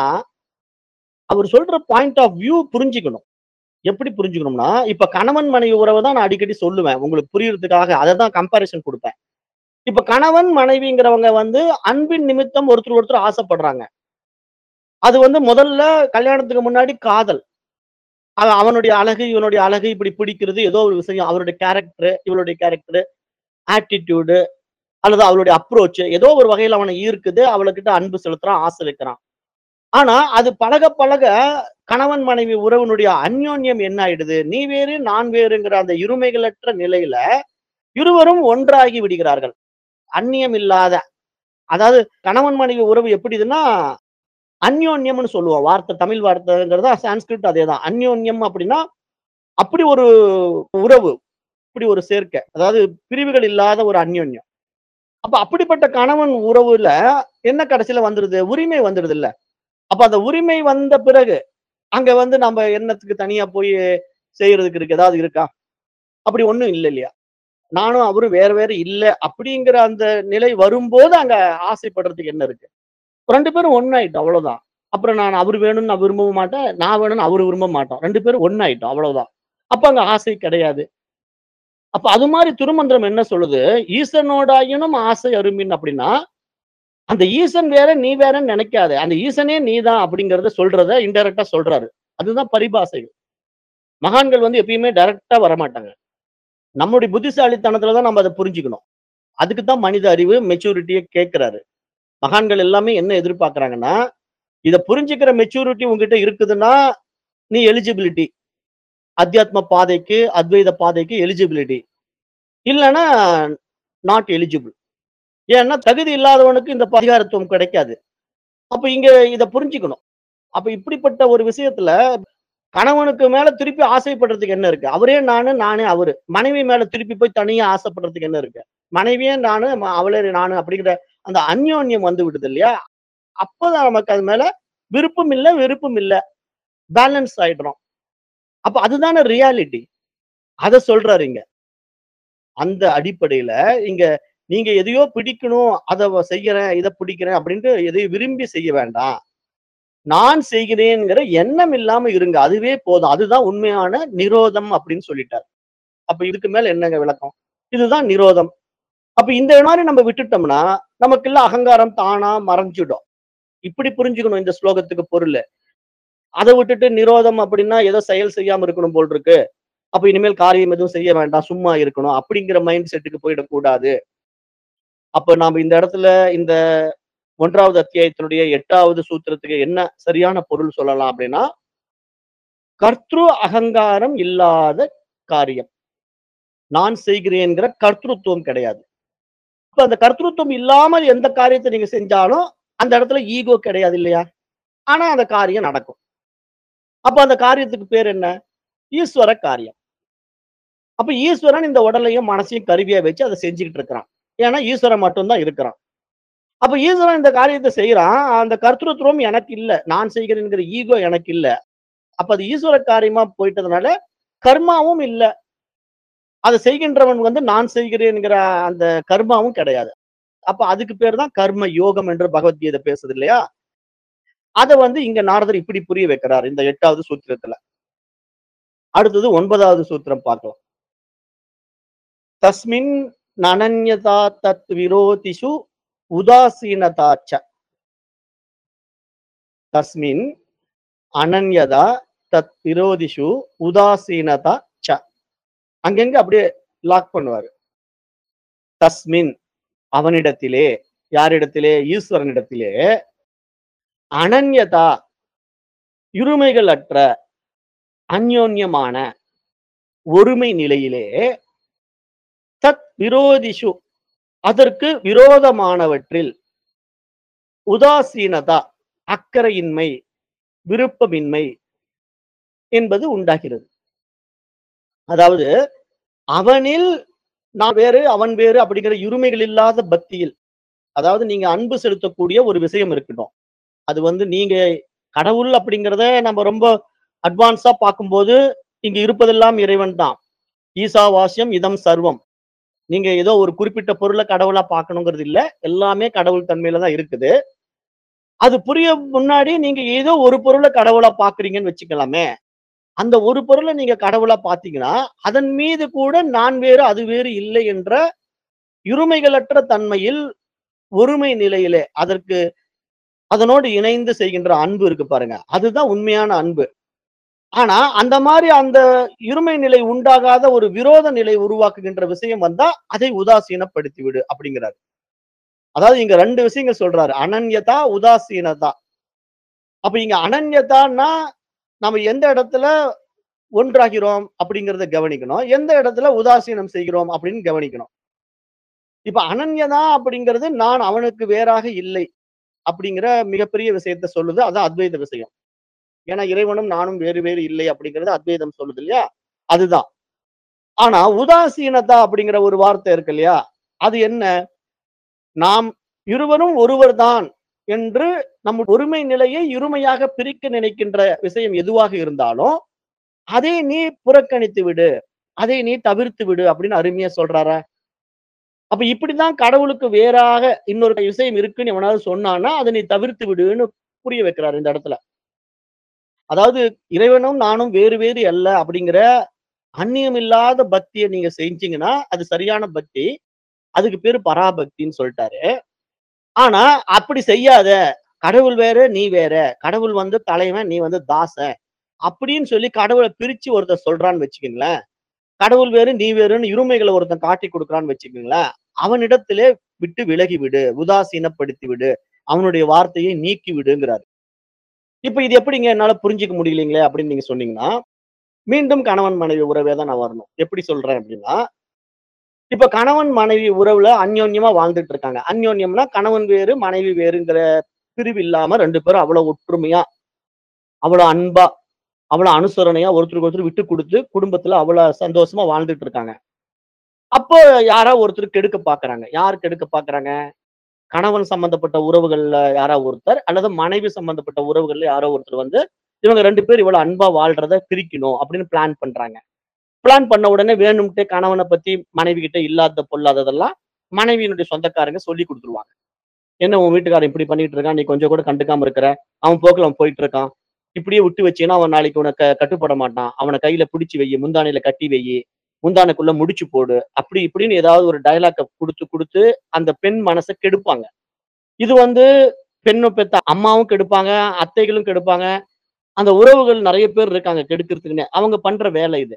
அவர் சொல்ற பாயிண்ட் ஆஃப் வியூ புரிஞ்சுக்கணும் எப்படி புரிஞ்சுக்கணும்னா இப்ப கணவன் மனைவி உறவை தான் நான் அடிக்கடி சொல்லுவேன் உங்களுக்கு புரியறதுக்காக அதை தான் கம்பாரிசன் கொடுப்பேன் இப்ப கணவன் மனைவிங்கிறவங்க வந்து அன்பின் நிமித்தம் ஒருத்தர் ஒருத்தர் ஆசைப்படுறாங்க அது வந்து முதல்ல கல்யாணத்துக்கு முன்னாடி காதல் அவ- அவனுடைய அழகு இவனுடைய அழகு இப்படி பிடிக்கிறது ஏதோ ஒரு விஷயம் அவருடைய கேரக்டர் இவளுடைய கேரக்டர் ஆட்டிடியூடு அல்லது அவளுடைய அப்ரோச் ஏதோ ஒரு வகையில் அவனை ஈர்க்குது அவளுக்கிட்ட அன்பு செலுத்துறான் ஆசை வைக்கிறான் ஆனா அது பழக பழக கணவன் மனைவி உறவினுடைய அந்யோன்யம் என்ன ஆயிடுது நீ வேறு நான் வேறுங்கிற அந்த இருமைகளற்ற நிலையில இருவரும் ஒன்றாகி விடுகிறார்கள் அந்நியம் இல்லாத அதாவது கணவன் மனைவி உறவு எப்படிதுன்னா அந்யோன்யம்னு சொல்லுவோம் வார்த்தை தமிழ் வார்த்தைங்கிறதா சான்ஸ்கிரிட் அதே தான் அந்யோன்யம் அப்படின்னா அப்படி ஒரு உறவு இப்படி ஒரு சேர்க்கை அதாவது பிரிவுகள் இல்லாத ஒரு அந்யோன்யம் அப்ப அப்படிப்பட்ட கணவன் உறவுல என்ன கடைசியில வந்துருது உரிமை வந்துடுது இல்ல அப்ப அந்த உரிமை வந்த பிறகு அங்க வந்து நம்ம என்னத்துக்கு தனியா போய் செய்யறதுக்கு இருக்கு ஏதாவது இருக்கா அப்படி ஒண்ணும் இல்லை இல்லையா நானும் அவரும் வேற வேற இல்ல அப்படிங்கிற அந்த நிலை வரும்போது அங்க ஆசைப்படுறதுக்கு என்ன இருக்கு ரெண்டு பேரும் ஒன்னாயிட்டோம் அவ்வளவுதான் அப்புறம் நான் அவர் வேணும்னு நான் விரும்பவும் மாட்டேன் நான் வேணும்னு அவர் விரும்ப மாட்டோம் ரெண்டு பேரும் ஒன்னாயிட்டோம் அவ்வளவுதான் அப்ப அங்க ஆசை கிடையாது அப்ப அது மாதிரி திருமந்திரம் என்ன சொல்லுது ஈசனோடாயினும் ஆசை அருமின் அப்படின்னா அந்த ஈசன் வேற நீ வேறன்னு நினைக்காத அந்த ஈசனே நீதான் அப்படிங்கறத சொல்றத இன்டெரக்டா சொல்றாரு அதுதான் பரிபாசைகள் மகான்கள் வந்து எப்பயுமே டைரக்டா வரமாட்டாங்க நம்மளுடைய புத்திசாலித்தனத்துல தான் நம்ம அதை புரிஞ்சுக்கணும் அதுக்கு தான் மனித அறிவு மெச்சூரிட்டியை கேட்கிறாரு மகான்கள் எல்லாமே என்ன எதிர்பார்க்கறாங்கன்னா இதை புரிஞ்சுக்கிற மெச்சூரிட்டி உங்ககிட்ட இருக்குதுன்னா நீ எலிஜிபிலிட்டி அத்தியாத்ம பாதைக்கு அத்வைத பாதைக்கு எலிஜிபிலிட்டி இல்லைன்னா நாட் எலிஜிபிள் ஏன்னா தகுதி இல்லாதவனுக்கு இந்த அதிகாரத்துவம் கிடைக்காது அப்ப இங்க இத புரிஞ்சுக்கணும் அப்ப இப்படிப்பட்ட ஒரு விஷயத்துல கணவனுக்கு மேல திருப்பி ஆசைப்படுறதுக்கு என்ன இருக்கு அவரே நானு நானே அவரு மனைவி மேல திருப்பி போய் தனியா ஆசைப்படுறதுக்கு என்ன இருக்கு மனைவியே நானு ம- அவளே நானு அப்படிங்கிற அந்த அந்யோன்யம் வந்து விடுது இல்லையா அப்பதான் நமக்கு அது மேல விருப்பம் இல்ல விருப்பம் இல்ல பேலன்ஸ் ஆயிடுறோம் அப்ப அதுதானே ரியாலிட்டி அத சொல்றாரு இங்க அந்த அடிப்படையில இங்க நீங்க எதையோ பிடிக்கணும் அதை செய்யறேன் இதை பிடிக்கிறேன் அப்படின்ட்டு எதையும் விரும்பி செய்ய வேண்டாம் நான் செய்கிறேங்கிற எண்ணம் இல்லாம இருங்க அதுவே போதும் அதுதான் உண்மையான நிரோதம் அப்படின்னு சொல்லிட்டார் அப்ப இதுக்கு மேல என்னங்க விளக்கம் இதுதான் நிரோதம் அப்ப இந்த மாதிரி நம்ம விட்டுட்டோம்னா நமக்குள்ள அகங்காரம் தானா மறைஞ்சிடும் இப்படி புரிஞ்சுக்கணும் இந்த ஸ்லோகத்துக்கு பொருள் அதை விட்டுட்டு நிரோதம் அப்படின்னா ஏதோ செயல் செய்யாம இருக்கணும் போல் இருக்கு அப்ப இனிமேல் காரியம் எதுவும் செய்ய வேண்டாம் சும்மா இருக்கணும் அப்படிங்கிற மைண்ட் செட்டுக்கு போயிடக்கூடாது அப்ப நாம இந்த இடத்துல இந்த ஒன்றாவது அத்தியாயத்தினுடைய எட்டாவது சூத்திரத்துக்கு என்ன சரியான பொருள் சொல்லலாம் அப்படின்னா கர்த்ரு அகங்காரம் இல்லாத காரியம் நான் செய்கிறேங்கிற கர்த்தృత్వం கிடையாது இப்ப அந்த கர்த்தృత్వం இல்லாமல் எந்த காரியத்தை நீங்க செஞ்சாலும் அந்த இடத்துல ஈகோ கிடையாது இல்லையா ஆனா அந்த காரியம் நடக்கும் அப்ப அந்த காரியத்துக்கு பேர் என்ன ஈஸ்வர காரியம் அப்ப ஈஸ்வரன் இந்த உடலையும் மனசையும் கருவியா வச்சு அதை செஞ்சுக்கிட்டு இருக்கிறான் ஏன்னா ஈஸ்வரன் மட்டும்தான் இருக்கிறான் அப்ப ஈஸ்வரன் இந்த காரியத்தை செய்யறான் அந்த கர்த்தృత్వం எனக்கு இல்ல நான் செய்கிறேங்கிற ஈகோ எனக்கு இல்ல அப்ப அது ஈஸ்வர காரியமா போயிட்டதுனால கர்மாவும் இல்ல அதை செய்கின்றவன் வந்து நான் செய்கிறேன்ங்கிற அந்த கர்மாவும் கிடையாது அப்ப அதுக்கு பேர் தான் கர்ம யோகம் என்று பகவத்கீதை பேசுது இல்லையா அதை வந்து இங்க நாரதர் இப்படி புரிய வைக்கிறார் இந்த எட்டாவது சூத்திரத்துல அடுத்தது ஒன்பதாவது சூத்திரம் பார்க்கலாம் தஸ்மின் நனன்யதா தத் விரோதிஷு உதாசீனதாச்ச தஸ்மின் அனன்யதா தத் விரோதிஷு உதாசீனதா ச அங்கங்க அப்படியே லாக் பண்ணுவாரு தஸ்மின் அவனிடத்திலே யாரிடத்திலே ஈஸ்வரனிடத்திலே அனன்யதா இருமைகள் அற்ற அந்யோன்யமான ஒருமை நிலையிலே தத் விரோதிஷு அதற்கு விரோதமானவற்றில் உதாசீனதா அக்கறையின்மை விருப்பமின்மை என்பது உண்டாகிறது அதாவது அவனில் நான் வேறு அவன் வேறு அப்படிங்கிற இருமைகள் இல்லாத பக்தியில் அதாவது நீங்க அன்பு செலுத்தக்கூடிய ஒரு விஷயம் இருக்கட்டும் அது வந்து நீங்க கடவுள் அப்படிங்கிறத நம்ம ரொம்ப அட்வான்ஸா பார்க்கும்போது இங்க இருப்பதெல்லாம் இறைவன் தான் ஈசாவாசியம் இதம் சர்வம் நீங்க ஏதோ ஒரு குறிப்பிட்ட பொருளை கடவுளா பார்க்கணுங்கிறது இல்ல எல்லாமே கடவுள் தன்மையில தான் இருக்குது அது புரிய முன்னாடி நீங்க ஏதோ ஒரு பொருளை கடவுளா பாக்குறீங்கன்னு வச்சுக்கலாமே அந்த ஒரு பொருளை நீங்க கடவுளா பாத்தீங்கன்னா அதன் மீது கூட நான் வேறு அது வேறு இல்லை என்ற இருமைகளற்ற தன்மையில் ஒருமை நிலையிலே அதற்கு அதனோடு இணைந்து செய்கின்ற அன்பு இருக்கு பாருங்க அதுதான் உண்மையான அன்பு ஆனா அந்த மாதிரி அந்த இருமை நிலை உண்டாகாத ஒரு விரோத நிலை உருவாக்குகின்ற விஷயம் வந்தா அதை உதாசீனப்படுத்தி விடு அப்படிங்கிறாரு அதாவது இங்க ரெண்டு விஷயங்கள் சொல்றாரு அனன்யதா உதாசீனதா அப்ப இங்க அனன்யதான்னா நம்ம எந்த இடத்துல ஒன்றாகிறோம் அப்படிங்கறத கவனிக்கணும் எந்த இடத்துல உதாசீனம் செய்கிறோம் அப்படின்னு கவனிக்கணும் இப்ப அனன்யதா அப்படிங்கிறது நான் அவனுக்கு வேறாக இல்லை அப்படிங்கிற மிகப்பெரிய விஷயத்த சொல்லுது அதான் அத்வைத விஷயம் ஏன்னா இறைவனும் நானும் வேறு வேறு இல்லை அப்படிங்கிறது அத்வைதம் சொல்லுது இல்லையா அதுதான் ஆனா உதாசீனதா அப்படிங்கிற ஒரு வார்த்தை இருக்கு இல்லையா அது என்ன நாம் இருவரும் ஒருவர் தான் என்று நம் ஒருமை நிலையை இருமையாக பிரிக்க நினைக்கின்ற விஷயம் எதுவாக இருந்தாலும் அதை நீ புறக்கணித்து விடு அதை நீ தவிர்த்து விடு அப்படின்னு அருமையா சொல்றாரா அப்ப இப்படிதான் கடவுளுக்கு வேறாக இன்னொரு விஷயம் இருக்குன்னு எவனாவது சொன்னான்னா அதை நீ தவிர்த்து விடுன்னு புரிய வைக்கிறாரு இந்த இடத்துல அதாவது இறைவனும் நானும் வேறு வேறு அல்ல அப்படிங்கிற அந்நியமில்லாத பக்தியை நீங்க செஞ்சீங்கன்னா அது சரியான பக்தி அதுக்கு பேரு பராபக்தின்னு சொல்லிட்டாரு ஆனா அப்படி செய்யாத கடவுள் வேற நீ வேற கடவுள் வந்து தலைவன் நீ வந்து தாசன் அப்படின்னு சொல்லி கடவுளை பிரிச்சு ஒருத்தர் சொல்றான்னு வச்சுக்கோங்களேன் கடவுள் வேறு நீ வேறுன்னு இருமைகளை ஒருத்தன் காட்டி கொடுக்குறான்னு வச்சுக்கோங்களேன் அவனிடத்திலே விட்டு விலகி விடு உதாசீனப்படுத்தி விடு அவனுடைய வார்த்தையை நீக்கி விடுங்கிறாரு இப்ப இது எப்படிங்க என்னால புரிஞ்சுக்க முடியலீங்களே அப்படின்னு நீங்க சொன்னீங்கன்னா மீண்டும் கணவன் மனைவி உறவே தான் நான் வரணும் எப்படி சொல்றேன் அப்படின்னா இப்ப கணவன் மனைவி உறவுல அந்யோன்யமா வாழ்ந்துட்டு இருக்காங்க அந்யோன்யம்னா கணவன் வேறு மனைவி வேறுங்கிற பிரிவு இல்லாம ரெண்டு பேரும் அவ்வளவு ஒற்றுமையா அவ்வளவு அன்பா அவ்வளவு அனுசரணையா ஒருத்தருக்கு ஒருத்தர் விட்டு கொடுத்து குடும்பத்துல அவ்வளவு சந்தோஷமா வாழ்ந்துட்டு இருக்காங்க அப்போ யாரோ ஒருத்தர் கெடுக்க பாக்குறாங்க யார் கெடுக்க பாக்குறாங்க கணவன் சம்பந்தப்பட்ட உறவுகள்ல யாரோ ஒருத்தர் அல்லது மனைவி சம்பந்தப்பட்ட உறவுகள்ல யாரோ ஒருத்தர் வந்து இவங்க ரெண்டு பேர் இவ்வளவு அன்பா வாழ்றத பிரிக்கணும் அப்படின்னு பிளான் பண்றாங்க பிளான் பண்ண உடனே வேணும்ட்டே கணவனை பத்தி மனைவி கிட்ட இல்லாத பொல்லாததெல்லாம் மனைவியினுடைய சொந்தக்காரங்க சொல்லி கொடுத்துருவாங்க என்ன உன் வீட்டுக்காரன் இப்படி பண்ணிட்டு இருக்கான் நீ கொஞ்சம் கூட கண்டுக்காம இருக்கிற அவன் போக்குல அவன் போயிட்டு இருக்கான் இப்படியே விட்டு வச்சீங்கன்னா அவன் நாளைக்கு உனக்கு கட்டுப்பட மாட்டான் அவனை கையில பிடிச்சி வை முந்தானையில கட்டி வை முந்தானைக்குள்ள முடிச்சு போடு அப்படி இப்படின்னு ஏதாவது ஒரு டயலாக்க கொடுத்து கொடுத்து அந்த பெண் மனசை கெடுப்பாங்க இது வந்து பெண்ணை பெத்த அம்மாவும் கெடுப்பாங்க அத்தைகளும் கெடுப்பாங்க அந்த உறவுகள் நிறைய பேர் இருக்காங்க கெடுக்கிறதுக்குன்னு அவங்க பண்ற வேலை இது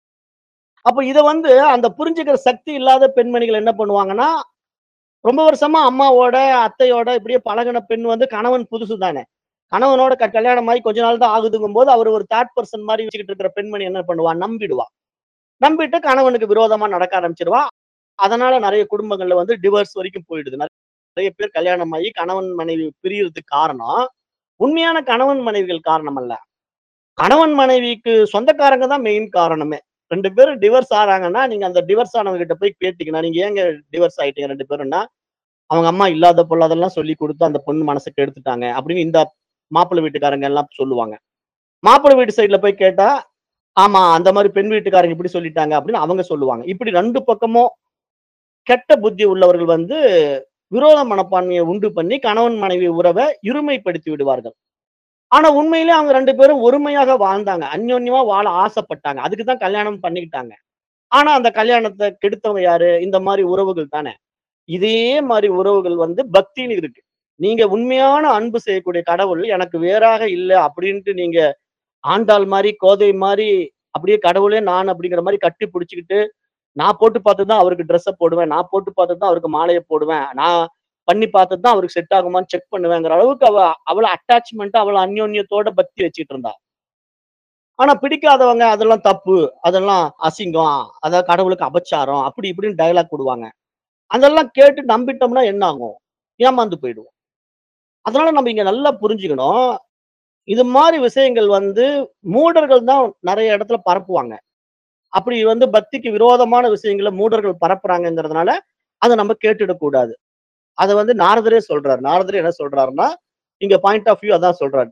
அப்ப இத வந்து அந்த புரிஞ்சுக்கிற சக்தி இல்லாத பெண்மணிகள் என்ன பண்ணுவாங்கன்னா ரொம்ப வருஷமா அம்மாவோட அத்தையோட இப்படியே பழகின பெண் வந்து கணவன் புதுசு தானே கணவனோட க கல்யாணம் ஆகி கொஞ்ச நாள் தான் ஆகுதுங்கும்போது அவர் ஒரு தேர்ட் பர்சன் மாரி வச்சுக்கிட்டு இருக்கிற பெண்மணி என்ன பண்ணுவா? நம்பிடுவா. நம்பிட்டு கணவனுக்கு விரோதமா நடக்க ஆரம்பிச்சுருவா. அதனால நெறைய குடும்பங்கள்ல வந்து டிவோர்ஸ் வரைக்கும் போயிடுது. நெறைய பேர் கல்யாணம் ஆகி கணவன், மனைவி பிரியறதுக்கு காரணம், உண்மையான கணவன் மனைவிகள் காரணம் அல்ல. கணவன் மனைவிக்கு சொந்தக்காரங்க தான் மெயின் காரணமே. 2 பேரும் டிவோர்ஸ் ஆறாங்கன்னா, நீங்க அந்த டிவோர்ஸ் ஆனவங்க கிட்ட போய் கேட்டீங்கன்னா, நீங்க ஏங்க டிவோர்ஸ் ஆயிட்டீங்க 2 பேரும்ன்னா, அவங்க அம்மா இல்லாத பொல்லாதெல்லாம் சொல்லிக் குடுத்து அந்த பொண்ணு மனச கெடுத்துட்டாங்க. அப்படின்னு இந்த மாப்பிள்ளை வீட்டுக்காரங்க எல்லாம் சொல்லுவாங்க. மாப்பிள்ளை வீட்டு சைடுல போய் கேட்டா, ஆமா அந்த மாரி பெண் வீட்டுக்காரங்க இப்படி சொல்லிட்டாங்க அப்படின்னு அவங்க சொல்லுவாங்க. இப்படி 2 பக்கமும் கெட்ட புத்தி உள்ளவர்கள் வந்து விரோத மனப்பான்மைய உண்டு பண்ணி கணவன் மனைவி உறவ இருமைப்படுத்தி விடுவார்கள். ஆனா உண்மையிலே அவங்க 2 பேரும் ஒருமையாக வாழ்ந்தாங்க. அந்யோன்யமா வாழ ஆசைப்பட்டாங்க. அதுக்கு தான் கல்யாணம் பண்ணிக்கிட்டாங்க. ஆனா அந்த கல்யாணத்த கெடுத்தவங்க யாரு? இந்த மாரி உறவுகள் தானே. இதே மாரி உறவுகள் வந்து பக்தின்னு இருக்கு. நீங்க உண்மையான அன்பு செய்யக்கூடிய கடவுள் எனக்கு வேறாக இல்ல அப்படின்ட்டு நீங்க ஆண்டாள் மாரி, கோதை மாரி அப்படியே கடவுளே நான் அப்படிங்கிற மாரி கட்டி புடிச்சுக்கிட்டு, நான் போட்டு பார்த்துட்டு தான் அவருக்கு ட்ரெஸ்ஸ போடுவேன். நான் போட்டு பார்த்துட்டு தான் அவருக்கு மாலைய போடுவேன். நான் பண்ணி பார்த்துட்டு தான் அவருக்கு செட் ஆகுமான்னு செக் பண்ணுவேங்கிற அளவுக்கு அவ அவ்வளவு அட்டாச்மென்ட்டா, அவ்வளவு அந்யோன்யத்தோட பக்தி வச்சுட்டு இருந்தா. ஆனா பிடிக்காதவங்க அதெல்லாம் தப்பு. அதெல்லாம் அசிங்கம். அதாவது கடவுளுக்கு அபச்சாரம். அப்படி இப்படின்னு டயலாக் விடுவாங்க. அதெல்லாம் கேட்டு நம்பிட்டோம்னா என்ன ஆகும்? ஏமாந்து போயிடுவோம். அதனால நம்ம இங்க நல்லா புரிஞ்சுக்கணும். இது மாரி விஷயங்கள் வந்து மூடர்கள் தான் நெறைய இடத்துல பரப்புவாங்க. அப்படி வந்து பக்திக்கு விரோதமான விஷயங்கள மூடர்கள் பரப்புறாங்கங்கிறதுனால, அத நம்ம கேட்டுடக் கூடாது. அத வந்து நாரதரே சொல்றார். நாரதர் என்ன சொல்றாருன்னா, இங்க பாயிண்ட் ஆஃப் வியூ அதான் சொல்றாரு.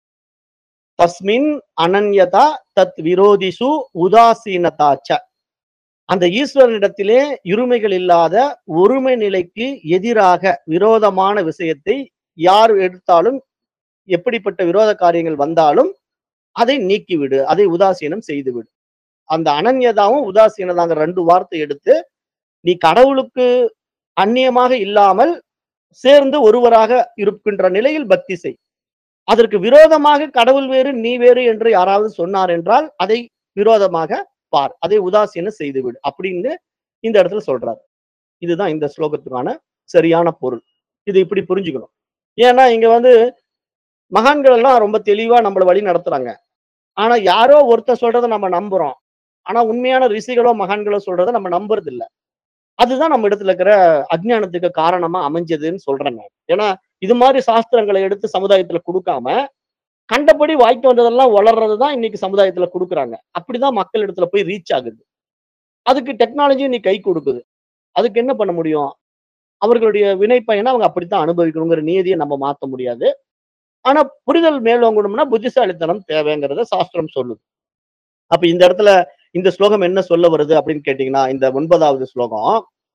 தஸ்மின் அனன்யதா தத் விரோதிஷு உதாசீனதா ச. அந்த ஈஸ்வரனிடத்திலே இருமைகள் இல்லாத ஒருமை நிலைக்கு எதிராக விரோதமான விஷயத்தை யார் எடுத்தாலும், எப்படிப்பட்ட விரோத காரியங்கள் வந்தாலும், அதை நீக்கிவிடு. அதை உதாசீனம் செய்துவிடு. அந்த அனன்யதாவும், உதாசீனதாங்கிற 2 வார்த்தை எடுத்து, நீ கடவுளுக்கு அந்நியமாக இல்லாமல் சேர்ந்து ஒருவராக இருக்கின்ற நிலையில் பக்தி செய். அதற்கு விரோதமாக கடவுள் வேறு, நீ வேறு என்று யாராவது சொன்னார் என்றால், அதை விரோதமாக பார். அதை உதாசீனம் செய்துவிடு. அப்படின்னு இந்த இடத்துல சொல்றாரு. இதுதான் இந்த ஸ்லோகத்துக்கான சரியான பொருள். இத இப்படி புரிஞ்சுக்கணும். ஏன்னா இங்க வந்து மகான்கள் எல்லாம் ரொம்ப தெளிவா நம்மள வழி நடத்துறாங்க. ஆனா யாரோ ஒருத்தன் சொல்றத நம்ம நம்புறோம். ஆனா உண்மையான ரிஷிகளோ, மகான்களோ சொல்றத நம்ம நம்புறது இல்ல. அதுதான் நம்ம இடத்துல இருக்கிற அஞ்ஞானத்துக்கு காரணமா அமைஞ்சதுன்னு சொல்றேன் நான். ஏன்னா இது மாரி சாஸ்திரங்கள எடுத்து சமுதாயத்துல குடுக்காம, கண்டபடி வாய்க்கு வந்ததெல்லாம் வளர்றது தான் இன்னைக்கு சமுதாயத்துல குடுக்குறாங்க. அப்படிதான் மக்கள் இடத்துல போய் ரீச் ஆகுது. அதுக்கு டெக்னாலஜி இன்னைக்கு கை குடுக்குது. அதுக்கு என்ன பண்ண முடியும்? அவர்களுடைய வினை பயன அவங்க அப்படித்தான் அனுபவிக்கணுங்கிற நியதிய நம்ம மாத்த முடியாது. ஆனா புரிதல் மேலோங்கணும்னா புத்திசாலித்தனம் தேவைங்கிறத சாஸ்திரம் சொல்லுது. அப்ப இந்த இடத்துல இந்த ஸ்லோகம் என்ன சொல்ல வருது அப்படின்னு கேட்டீங்கன்னா, இந்த 9வது ஸ்லோகம்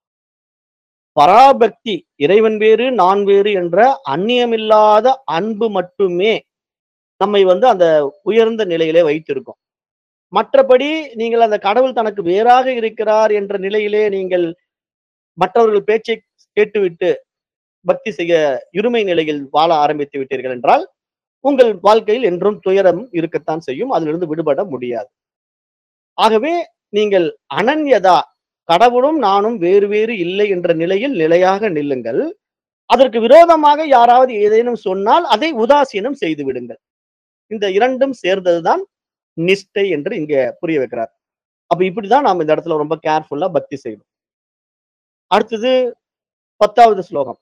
பராபக்தி இறைவன் வேறு, நான் வேறு என்ற அந்நியமில்லாத அன்பு மட்டுமே நம்மை வந்து அந்த உயர்ந்த நிலையிலே வைத்திருக்கும். மற்றபடி நீங்கள் அந்த கடவுள் தனக்கு வேறாக இருக்கிறார் என்ற நிலையிலே நீங்கள் மற்றவர்கள் பேச்சை கேட்டுவிட்டு பக்தி செய்ய இருமை நிலையில் வாழ ஆரம்பித்து விட்டீர்கள் என்றால், உங்கள் வாழ்க்கையில் என்றும் துயரம் இருக்கத்தான் செய்யும். அதிலிருந்து விடுபட முடியாது. ஆகவே நீங்கள் அனன்யதா கடவுளும் நானும் வேறு வேறு இல்லை என்ற நிலையில் நிலையாக நில்லுங்கள். அதற்கு விரோதமாக யாராவது ஏதேனும் சொன்னால் அதை உதாசீனம் செய்து விடுங்கள். இந்த 2ம் சேர்ந்ததுதான் நிஷ்டை என்று இங்க புரிய வைக்கிறார். அப்ப இப்படிதான் நாம இந்த இடத்துல ரொம்ப கேர்ஃபுல்லா பக்தி செய்யணும். அடுத்தது 10வது ஸ்லோகம்.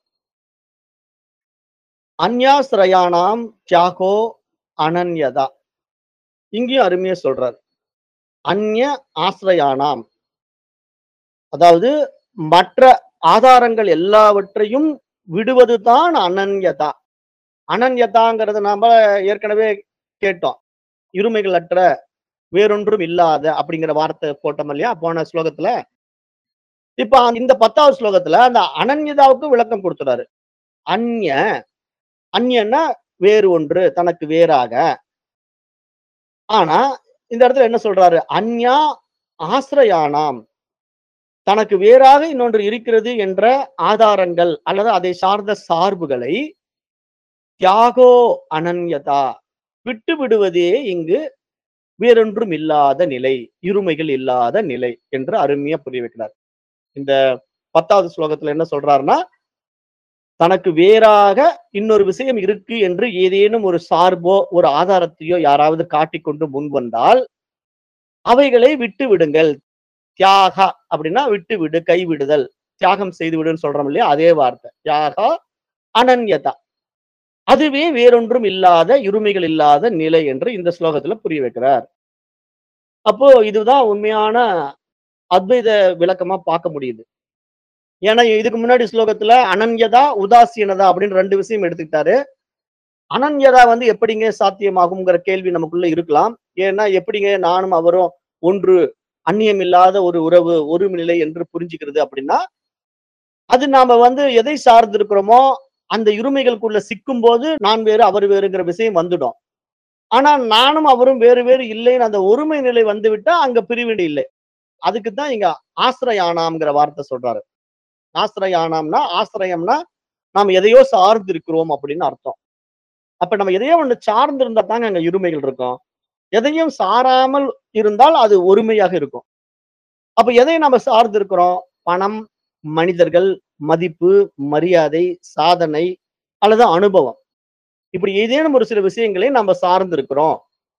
அந்யாஸ்ரயாணாம் தியாகோ அனன்யதா. இங்கேயும் அருமையா சொல்றார். அந்ய ஆஸ்ரயாணாம். அதாவது மற்ற ஆதாரங்கள் எல்லாவற்றையும் விடுவதுதான் அனன்யதா. அனன்யதாங்கிறது நாம ஏற்கனவே கேட்டோம். இருமைகள் அற்ற வேறொன்றும் இல்லாத அப்படிங்கிற வார்த்தை போட்டோம் இல்லையா? போன ஸ்லோகத்துல. இப்ப இந்த 10வது ஸ்லோகத்துல அந்த அனன்யதாவுக்கு விளக்கம் குடுத்துறாரு. அந்ய அந்யன்னா வேறு ஒன்று, தனக்கு வேறாக. ஆனா இந்த இடத்துல என்ன சொல்றாரு? அந்யா ஆஸ்ரயாணாம். தனக்கு வேறாக இன்னொன்று இருக்கிறது என்ற ஆதாரங்கள் அல்லது அதை சார்ந்த சார்புகளை தியாகோ அனன்யதா விட்டு விடுவதே இங்கு வேறொன்றும் இல்லாத நிலை, இருமைகள் இல்லாத நிலை என்று அருமையா புரிய வைக்கிறார். இந்த 10வது ஸ்லோகத்துல என்ன சொல்றாருன்னா, தனக்கு வேறாக இன்னொரு விஷயம் இருக்கு என்று ஏதேனும் ஒரு சார்போ ஒரு ஆதாரத்தையோ யாராவது காட்டிக்கொண்டு முன் வந்தால் அவைகளை விட்டு விடுங்கள் தியாகா அப்படின்னா விட்டு விடு கைவிடுதல் தியாகம் செய்து விடுன்னு சொல்றோம் இல்லையா அதே வார்த்தை தியாகா அனன்யதா அதுவே வேறொன்றும் இல்லாத இருமைகள் இல்லாத நிலை என்று இந்த ஸ்லோகத்துல புரிய வைக்கிறார் அப்போ இதுதான் உண்மையான அத்வைத விளக்கமா பார்க்க முடியுது ஏன்னா இதுக்கு முன்னாடி ஸ்லோகத்துல அனன்யதா உதாசீனதா அப்படின்னு ரெண்டு விஷயம் எடுத்துக்கிட்டாரு அனன்யதா வந்து எப்படிங்க சாத்தியமாகுங்கிற கேள்வி நமக்குள்ள இருக்கலாம் ஏன்னா எப்படிங்க நானும் அவரும் ஒன்று அந்நியம் இல்லாத ஒரு உறவு ஒரு நிலை என்று புரிஞ்சுக்கிறது அப்படின்னா அது நாம வந்து எதை சார்ந்து இருக்கிறோமோ அந்த இருமைகளுக்குள்ள சிக்கும் போது நான் வேறு அவர் வேறுங்கிற விஷயம் வந்துடும் ஆனா நானும் அவரும் வேறு வேறு இல்லைன்னு அந்த ஒருமை நிலை வந்து விட்டா அங்க பிரிவினை இல்லை அதுக்கு தான் இங்க ஆசிரயானாம்ங்கிற வார்த்தை சொல்றாரு ஆசிரயானாம்னா ஆசிரயம்னா நாம் எதையோ சார்ந்து இருக்கிறோம் அப்படின்னு அர்த்தம் அப்ப நம்ம எதையோ ஒண்ணு சார்ந்து இருந்தா தாங்க அங்க இருமைகள் இருக்கும் எதையும் சாராமல் இருந்தால் அது ஒருமையாக இருக்கும் அப்ப எதை நம்ம சார்ந்து இருக்கிறோம் பணம் மனிதர்கள் மதிப்பு மரியாதை சாதனை அல்லது அனுபவம் இப்படி ஏதேனும் ஒரு சில விஷயங்களை நம்ம சார்ந்து இருக்கிறோம்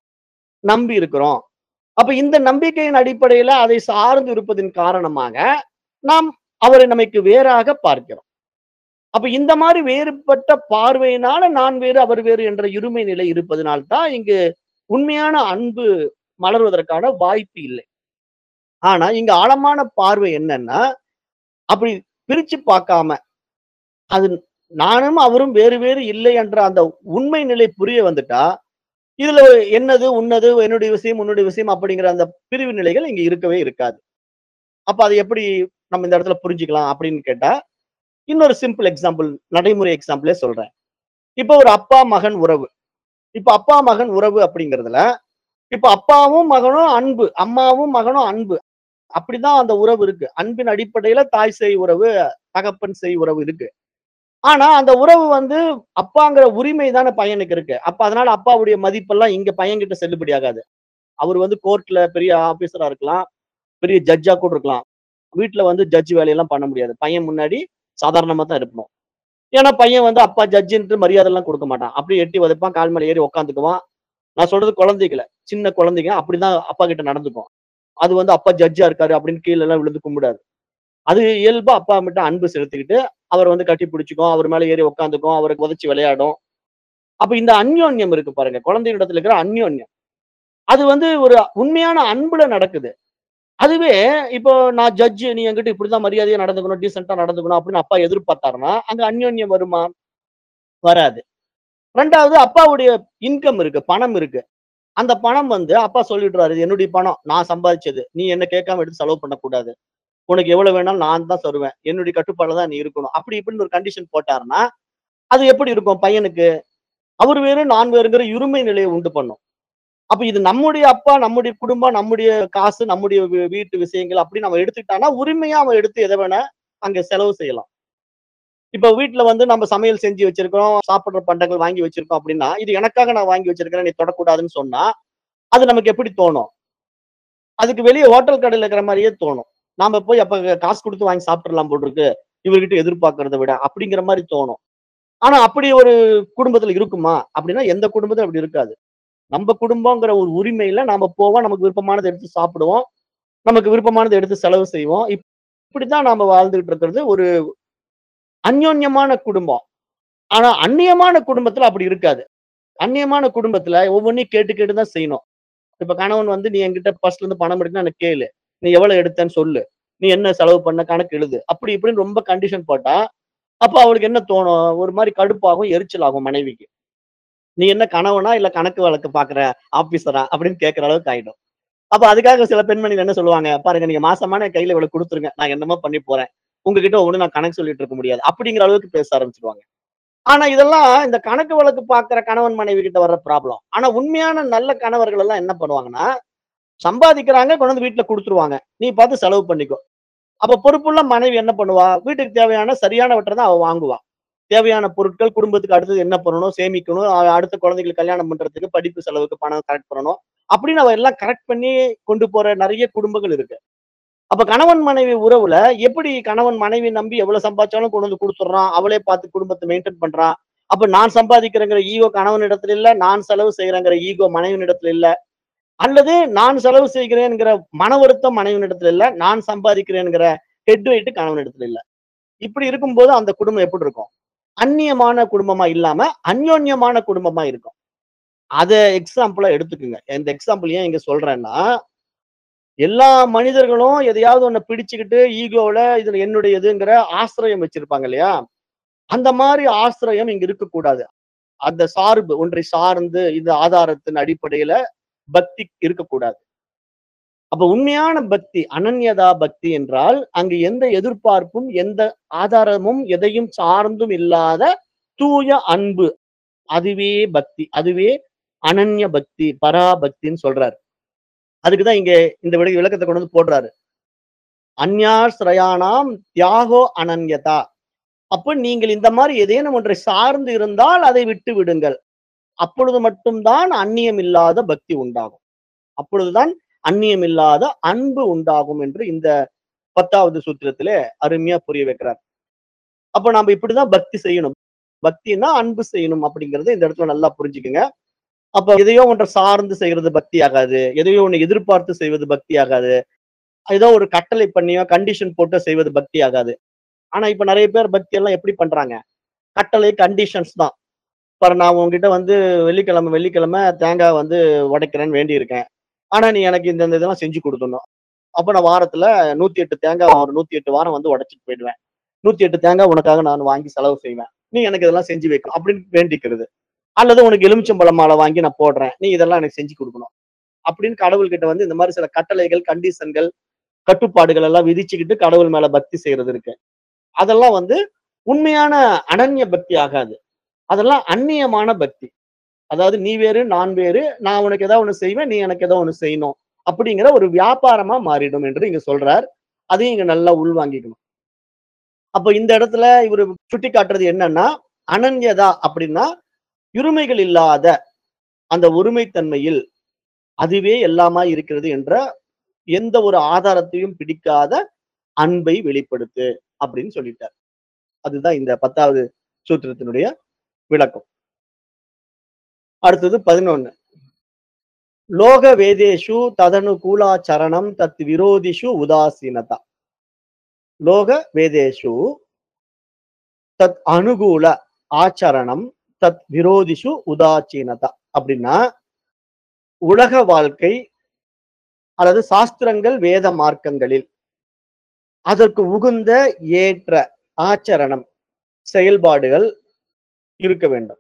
நம்பி இருக்கிறோம் அப்ப இந்த நம்பிக்கையின் அடிப்படையில அதை சார்ந்து இருப்பதின் காரணமாக நாம் அவரை நமக்கு வேறாக பார்க்கிறோம் அப்ப இந்த மாதிரி வேறுபட்ட பார்வையினால நான் வேறு அவர் வேறு என்ற இருமை நிலை இருப்பதனால்தான் இங்கு உண்மையான அன்பு மலர்வதற்கான வாய்ப்பு இல்லை ஆனா இங்க ஆழமான பார்வை என்னன்னா அப்படி பிரிச்சு பார்க்காம அது நானும் அவரும் வேறு வேறு இல்லை என்ற அந்த உண்மை நிலை புரிய வந்துட்டா இதுல என்னது உன்னது என்னுடைய விஷயம் உன்னுடைய விஷயம் அப்படிங்கிற அந்த பிரிவு நிலைகள் இங்க இருக்கவே இருக்காது அப்ப அதை எப்படி நம்ம இந்த இடத்துல புரிஞ்சுக்கலாம் அப்படின்னு கேட்டா இன்னொரு சிம்பிள் எக்ஸாம்பிள் நடைமுறை எக்ஸாம்பிளே சொல்றேன் இப்போ ஒரு அப்பா மகன் உறவு இப்ப அப்பா மகன் உறவு அப்படிங்கிறதுல இப்ப அப்பாவும் மகனும் அன்பு அம்மாவும் மகனும் அன்பு அப்படிதான் அந்த உறவு இருக்கு அன்பின் அடிப்படையில தாய் செய் உறவு தகப்பன் செய் உறவு இருக்கு ஆனா அந்த உறவு வந்து அப்பாங்கிற உரிமை தானே பையனுக்கு இருக்கு அப்ப அதனால அப்பாவுடைய மதிப்பெல்லாம் இங்க பையன்கிட்ட செல்லுபடி ஆகாது அவர் வந்து கோர்ட்ல பெரிய ஆபீசரா இருக்கலாம் பெரிய ஜட்ஜா கூட இருக்கலாம் வீட்டுல வந்து ஜட்ஜ் வேலையெல்லாம் பண்ண முடியாது பையன் முன்னாடி சாதாரணமா தான் இருக்கணும் ஏன்னா பையன் வந்து அப்பா ஜட்ஜுன்ட்டு மரியாதை எல்லாம் கொடுக்க மாட்டான் அப்படியே எட்டி உதைப்பான் கால் மேல ஏறி உட்காந்துக்குவான் நான் சொல்றது குழந்தைகளை சின்ன குழந்தைங்க அப்படிதான் அப்பா கிட்ட நடந்துக்கும் அது வந்து அப்பா ஜட்ஜா இருக்காரு அப்படின்னு கீழே எல்லாம் விழுந்து கும்பிடாது அது இயல்பா அப்பா மட்டும் அன்பு செலுத்திக்கிட்டு அவர் வந்து கட்டி பிடிச்சிக்கும் அவர் மேல ஏறி உட்காந்துக்கும் அவருக்கு உதச்சி விளையாடும் அப்ப இந்த அந்யோன்யம் இருக்கு பாருங்க குழந்தையிடத்துல இருக்கிற அந்யோன்யம் அது வந்து ஒரு உண்மையான அன்புல நடக்குது அதுவே இப்போ நான் ஜட்ஜு நீ என்கிட்ட இப்படிதான் மரியாதையா நடந்துக்கணும் டீசெண்டா நடந்துக்கணும் அப்படின்னு அப்பா எதிர்பார்த்தாருன்னா அங்க அந்யோன்யம் வருமா வராது ரெண்டாவது அப்பாவுடைய இன்கம் இருக்கு பணம் இருக்கு அந்த பணம் வந்து அப்பா சொல்லிடுறாரு இது என்னுடைய பணம் நான் சம்பாதிச்சது நீ என்ன கேட்காம எடுத்து செலவு பண்ணக்கூடாது உனக்கு எவ்வளவு வேணாலும் நான் தான் தருவேன் என்னுடைய கட்டுப்பாடுல தான் நீ இருக்கணும் அப்படி இப்படின்னு ஒரு கண்டிஷன் போட்டாருன்னா அது எப்படி இருக்கும் பையனுக்கு அவர் வேறு நான் வேறுங்கிற இருமை நிலையை உண்டு பண்ணும் அப்ப இது நம்முடைய அப்பா நம்முடைய குடும்பம் நம்முடைய காசு நம்முடைய வீ- வீட்டு விஷயங்கள் அப்படி நம்ம எடுத்துக்கிட்டானா உரிமையா அவன் எடுத்து எதை வேணா அங்க செலவு செய்யலாம் இப்ப வீட்டுல வந்து நம்ம சமையல் செஞ்சு வச்சிருக்கோம் சாப்பிடுற பண்டங்கள் வாங்கி வச்சிருக்கோம் அப்படின்னா இது எனக்காக நான் வாங்கி வச்சிருக்கிறேன் நீ தொடக்கூடாதுன்னு சொன்னா அது நமக்கு எப்படி தோணும் அதுக்கு வெளியே ஹோட்டல் கடையில இருக்கிற மாதிரியே தோணும் நாம போய் அப்ப காசு கொடுத்து வாங்கி சாப்பிடலாம் போல் இருக்கு இவர்கிட்ட எதிர்பார்க்கறத விட அப்படிங்கிற மாதிரி தோணும் ஆனா அப்படி ஒரு குடும்பத்துல இருக்குமா அப்படின்னா எந்த குடும்பத்திலும் அப்படி இருக்காது நம்ம குடும்பங்கிற ஒரு உரிமையில நாம போவோம் நமக்கு விருப்பமானதை எடுத்து சாப்பிடுவோம் நமக்கு விருப்பமானதை எடுத்து செலவு செய்வோம் இப்~ இப்படித்தான் நாம வாழ்ந்துகிட்டு இருக்கிறது ஒரு அந்யோன்யமான குடும்பம் ஆனா அந்நியமான குடும்பத்துல அப்படி இருக்காது அந்நியமான குடும்பத்துல ஒவ்வொன்றையும் கேட்டு கேட்டு தான் செய்யணும் இப்ப கணவன் வந்து நீ என்கிட்ட ஃபர்ஸ்ட்ல இருந்து பணம் எடுக்கணும் எனக்கு கேளு நீ எவ்வளவு எடுத்தேன்னு சொல்லு நீ என்ன செலவு பண்ண கணக்கு எழுது அப்படி இப்படின்னு ரொம்ப கண்டிஷன் போட்டா அப்ப அவளுக்கு என்ன தோணும் ஒரு மாதிரி கடுப்பாகும் எரிச்சல் ஆகும் மனைவிக்கு நீ என்ன கணவனா இல்ல கணக்கு வழக்கு பாக்குற ஆபீசரா அப்படின்னு கேட்கற அளவுக்கு ஆயிடும் அப்ப அதுக்காக சில பெண்மணிகள் என்ன சொல்லுவாங்க பாருங்க நீங்க மாசமான என் கையில இவ்வளவு கொடுத்துருங்க நான் என்னமோ பண்ணி போறேன் உங்ககிட்ட ஒண்ணு நான் கணக்கு சொல்லிட்டு இருக்க முடியாது அப்படிங்கிற அளவுக்கு பேச ஆரம்பிச்சிருவாங்க ஆனா இதெல்லாம் இந்த கணக்கு வழக்கு பாக்குற கணவன் மனைவி கிட்ட வர்ற ப்ராப்ளம் ஆனா உண்மையான நல்ல கணவர்கள் எல்லாம் என்ன பண்ணுவாங்கன்னா சம்பாதிக்கிறாங்க கொண்டு வந்து வீட்டுல கொடுத்துருவாங்க நீ பார்த்து செலவு பண்ணிக்கோ அப்ப பொறுப்புள்ள மனைவி என்ன பண்ணுவா வீட்டுக்கு தேவையான சரியானவற்றை தான் அவ வாங்குவா தேவையான பொருட்கள் குடும்பத்துக்கு அடுத்தது என்ன பண்ணணும் சேமிக்கணும் அ- அடுத்த குழந்தைகளுக்கு கல்யாணம் பண்றதுக்கு படிப்பு செலவுக்கு பணம் கரெக்ட் பண்ணணும் அப்படின்னு அவ எல்லாம் கரெக்ட் பண்ணி கொண்டு போற நிறைய குடும்பங்கள் இருக்கு அப்ப கணவன் மனைவி உறவுல எப்படி கணவன் மனைவி நம்பி எவ்வளவு சம்பாதிச்சாலும் கொண்டு வந்து கொடுத்துடுறான் அவளே பார்த்து குடும்பத்தை மெயின்டைன் பண்றான் அப்ப நான் சம்பாதிக்கிறேங்கிற ஈகோ கணவன் இடத்துல இல்ல நான் செலவு செய்யறேங்கிற ஈகோ மனைவின் இடத்துல இல்ல அல்லது நான் செலவு செய்கிறேங்கிற மன வருத்தம் மனைவின் இடத்துல இல்ல நான் சம்பாதிக்கிறேங்கிற ஹெட் வெயிட் கணவன் இடத்துல இல்ல இப்படி இருக்கும்போது அந்த குடும்பம் எப்படி இருக்கும் அந்நியமான குடும்பமா இல்லாம அந்யோன்யமான குடும்பமா இருக்கும் அத எக்ஸாம்பிளா எடுத்துக்குங்க இந்த எக்ஸாம்பிள் ஏன் இங்க சொல்றேன்னா எல்லா மனிதர்களும் எதையாவது ஒண்ணு பிடிச்சுக்கிட்டு ஈகோல இது என்னுடையதுங்கிற ஆசிரியம் வச்சிருப்பாங்க இல்லையா அந்த மாதிரி ஆசிரியம் இங்க இருக்கக்கூடாது அந்த சார்பு ஒன்றை சார்ந்து இந்த ஆதாரத்தின் அடிப்படையில பக்தி இருக்கக்கூடாது அப்ப உண்மையான பக்தி அனன்யதா பக்தி என்றால் அங்கு எந்த எதிர்பார்ப்பும் எந்த ஆதாரமும் எதையும் சார்ந்தும் இல்லாத தூய அன்பு அதுவே பக்தி அதுவே அனன்ய பக்தி பராபக்தின்னு சொல்றாரு அதுக்குதான் இங்க இந்த விட விளக்கத்தை கொண்டு வந்து போடுறாரு அந்யாஸ்ரயானாம் தியாகோ அனன்யதா அப்ப நீங்கள் இந்த மாதிரி ஏதேனும் ஒன்றை சார்ந்து இருந்தால் அதை விட்டு விடுங்கள் அப்பொழுது மட்டும்தான் அந்நியம் இல்லாத பக்தி உண்டாகும் அப்பொழுதுதான் அந்நியம் இல்லாத அன்பு உண்டாகும் என்று இந்த பத்தாவது சூத்திரத்திலே அருமையா புரிய வைக்கிறார் அப்ப நாம இப்படிதான் பக்தி செய்யணும் பக்தினா அன்பு செய்யணும் அப்படிங்கறத இந்த இடத்துல நல்லா புரிஞ்சுக்குங்க அப்ப எதையோ ஒன்றை சார்ந்து செய்யறது பக்தி ஆகாது எதையோ ஒண்ணு எதிர்பார்த்து செய்வது பக்தி ஆகாது ஏதோ ஒரு கட்டளை பண்ணியோ கண்டிஷன் போட்டு செய்வது பக்தி ஆகாது ஆனா இப்ப நிறைய பேர் பக்தி எல்லாம் எப்படி பண்றாங்க கட்டளை கண்டிஷன்ஸ் தான் பாரு நான் உங்ககிட்ட வந்து வெள்ளிக்கிழமை வெள்ளிக்கிழமை தேங்காய் வந்து உடைக்கிறேன்னு வேண்டி இருக்கேன் ஆனா நீ எனக்கு இந்த இந்த இதெல்லாம் செஞ்சு கொடுத்துடணும் அப்ப நான் வாரத்துல நூத்தி எட்டு தேங்காய் ஒரு நூத்தி எட்டு வாரம் வந்து உடைச்சிட்டு போயிடுவேன் நூத்தி எட்டு தேங்காய் உனக்காக நான் வாங்கி செலவு செய்வேன் நீ எனக்கு இதெல்லாம் செஞ்சு வைக்கணும் அப்படின்னு வேண்டிக்கிறது அல்லது உனக்கு எலுமிச்சம்பழம் மாலை வாங்கி நான் போடுறேன் நீ இதெல்லாம் எனக்கு செஞ்சு கொடுக்கணும் அப்படின்னு கடவுள்கிட்ட வந்து இந்த மாதிரி சில கட்டளைகள் கண்டிஷன்கள் கட்டுப்பாடுகள் எல்லாம் விதிச்சுக்கிட்டு கடவுள் மேல பக்தி செய்யறது இருக்கு அதெல்லாம் வந்து உண்மையான அனன்ய பக்தி ஆகாது அதெல்லாம் அந்நியமான பக்தி அதாவது நீ வேறு நான் வேறு நான் உனக்கு ஏதாவது ஒண்ணு செய்வேன் நீ எனக்கு ஏதோ ஒண்ணு செய்யணும் அப்படிங்கிற ஒரு வியாபாரமா மாறிடும் என்று இங்க சொல்றார் அதையும் இங்க நல்லா உள்வாங்கிக்கணும் அப்ப இந்த இடத்துல இவர் சுட்டி காட்டுறது என்னன்னா அனன்யதா அப்படின்னா இருமைகள் இல்லாத அந்த ஒருமைத்தன்மையில் அதுவே எல்லாமா இருக்கிறது என்ற எந்த ஒரு ஆதாரத்தையும் பிடிக்காத அன்பை வெளிப்படுத்து அப்படின்னு சொல்லிட்டார் அதுதான் இந்த பத்தாவது சூத்திரத்தினுடைய விளக்கம் அடுத்தது பதினொன்னு லோக வேதேஷு ததனு கூலாச்சரணம் தத் விரோதிஷு உதாசீனதா லோக வேதேஷு தத் அனுகூல ஆச்சரணம் தத் விரோதிஷு உதாசீனதா அப்படின்னா உலக வாழ்க்கை அல்லது சாஸ்திரங்கள் வேத மார்க்கங்களில் அதற்கு உகுந்த ஏற்ற ஆச்சரணம் செயல்பாடுகள் இருக்க வேண்டும்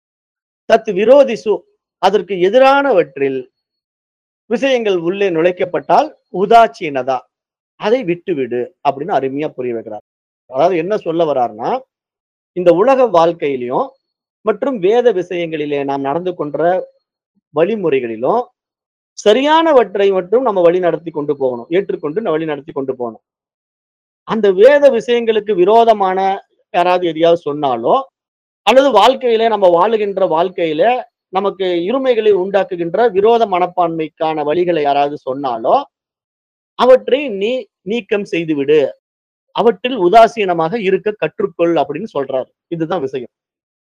தத் விரோதிசு அதற்கு எதிரானவற்றில் விஷயங்கள் உள்ளே நுழைக்கப்பட்டால் உதாசீனதா அதை விட்டுவிடு அப்படின்னு அருமையா புரிய வைக்கிறார் அதாவது என்ன சொல்ல வர்றாருன்னா இந்த உலக வாழ்க்கையிலையும் மற்றும் வேத விஷயங்களிலே நாம் நடந்து கொண்ட வழிமுறைகளிலும் சரியானவற்றை மட்டும் நம்ம வழி நடத்தி கொண்டு போகணும் ஏற்றுக்கொண்டு வழி நடத்தி கொண்டு போகணும் அந்த வேத விஷயங்களுக்கு விரோதமான யாராவது எதையாவது சொன்னாலோ அல்லது வாழ்க்கையில நம்ம வாழுகின்ற வாழ்க்கையில நமக்கு இருமைகளை உண்டாக்குகின்ற விரோத மனப்பான்மைக்கான வழிகளை யாராவது சொன்னாலோ அவற்றை நீ நீக்கம் செய்துவிடு அவற்றில் உதாசீனமாக இருக்க கற்றுக்கொள் அப்படின்னு சொல்றாரு இதுதான் விஷயம்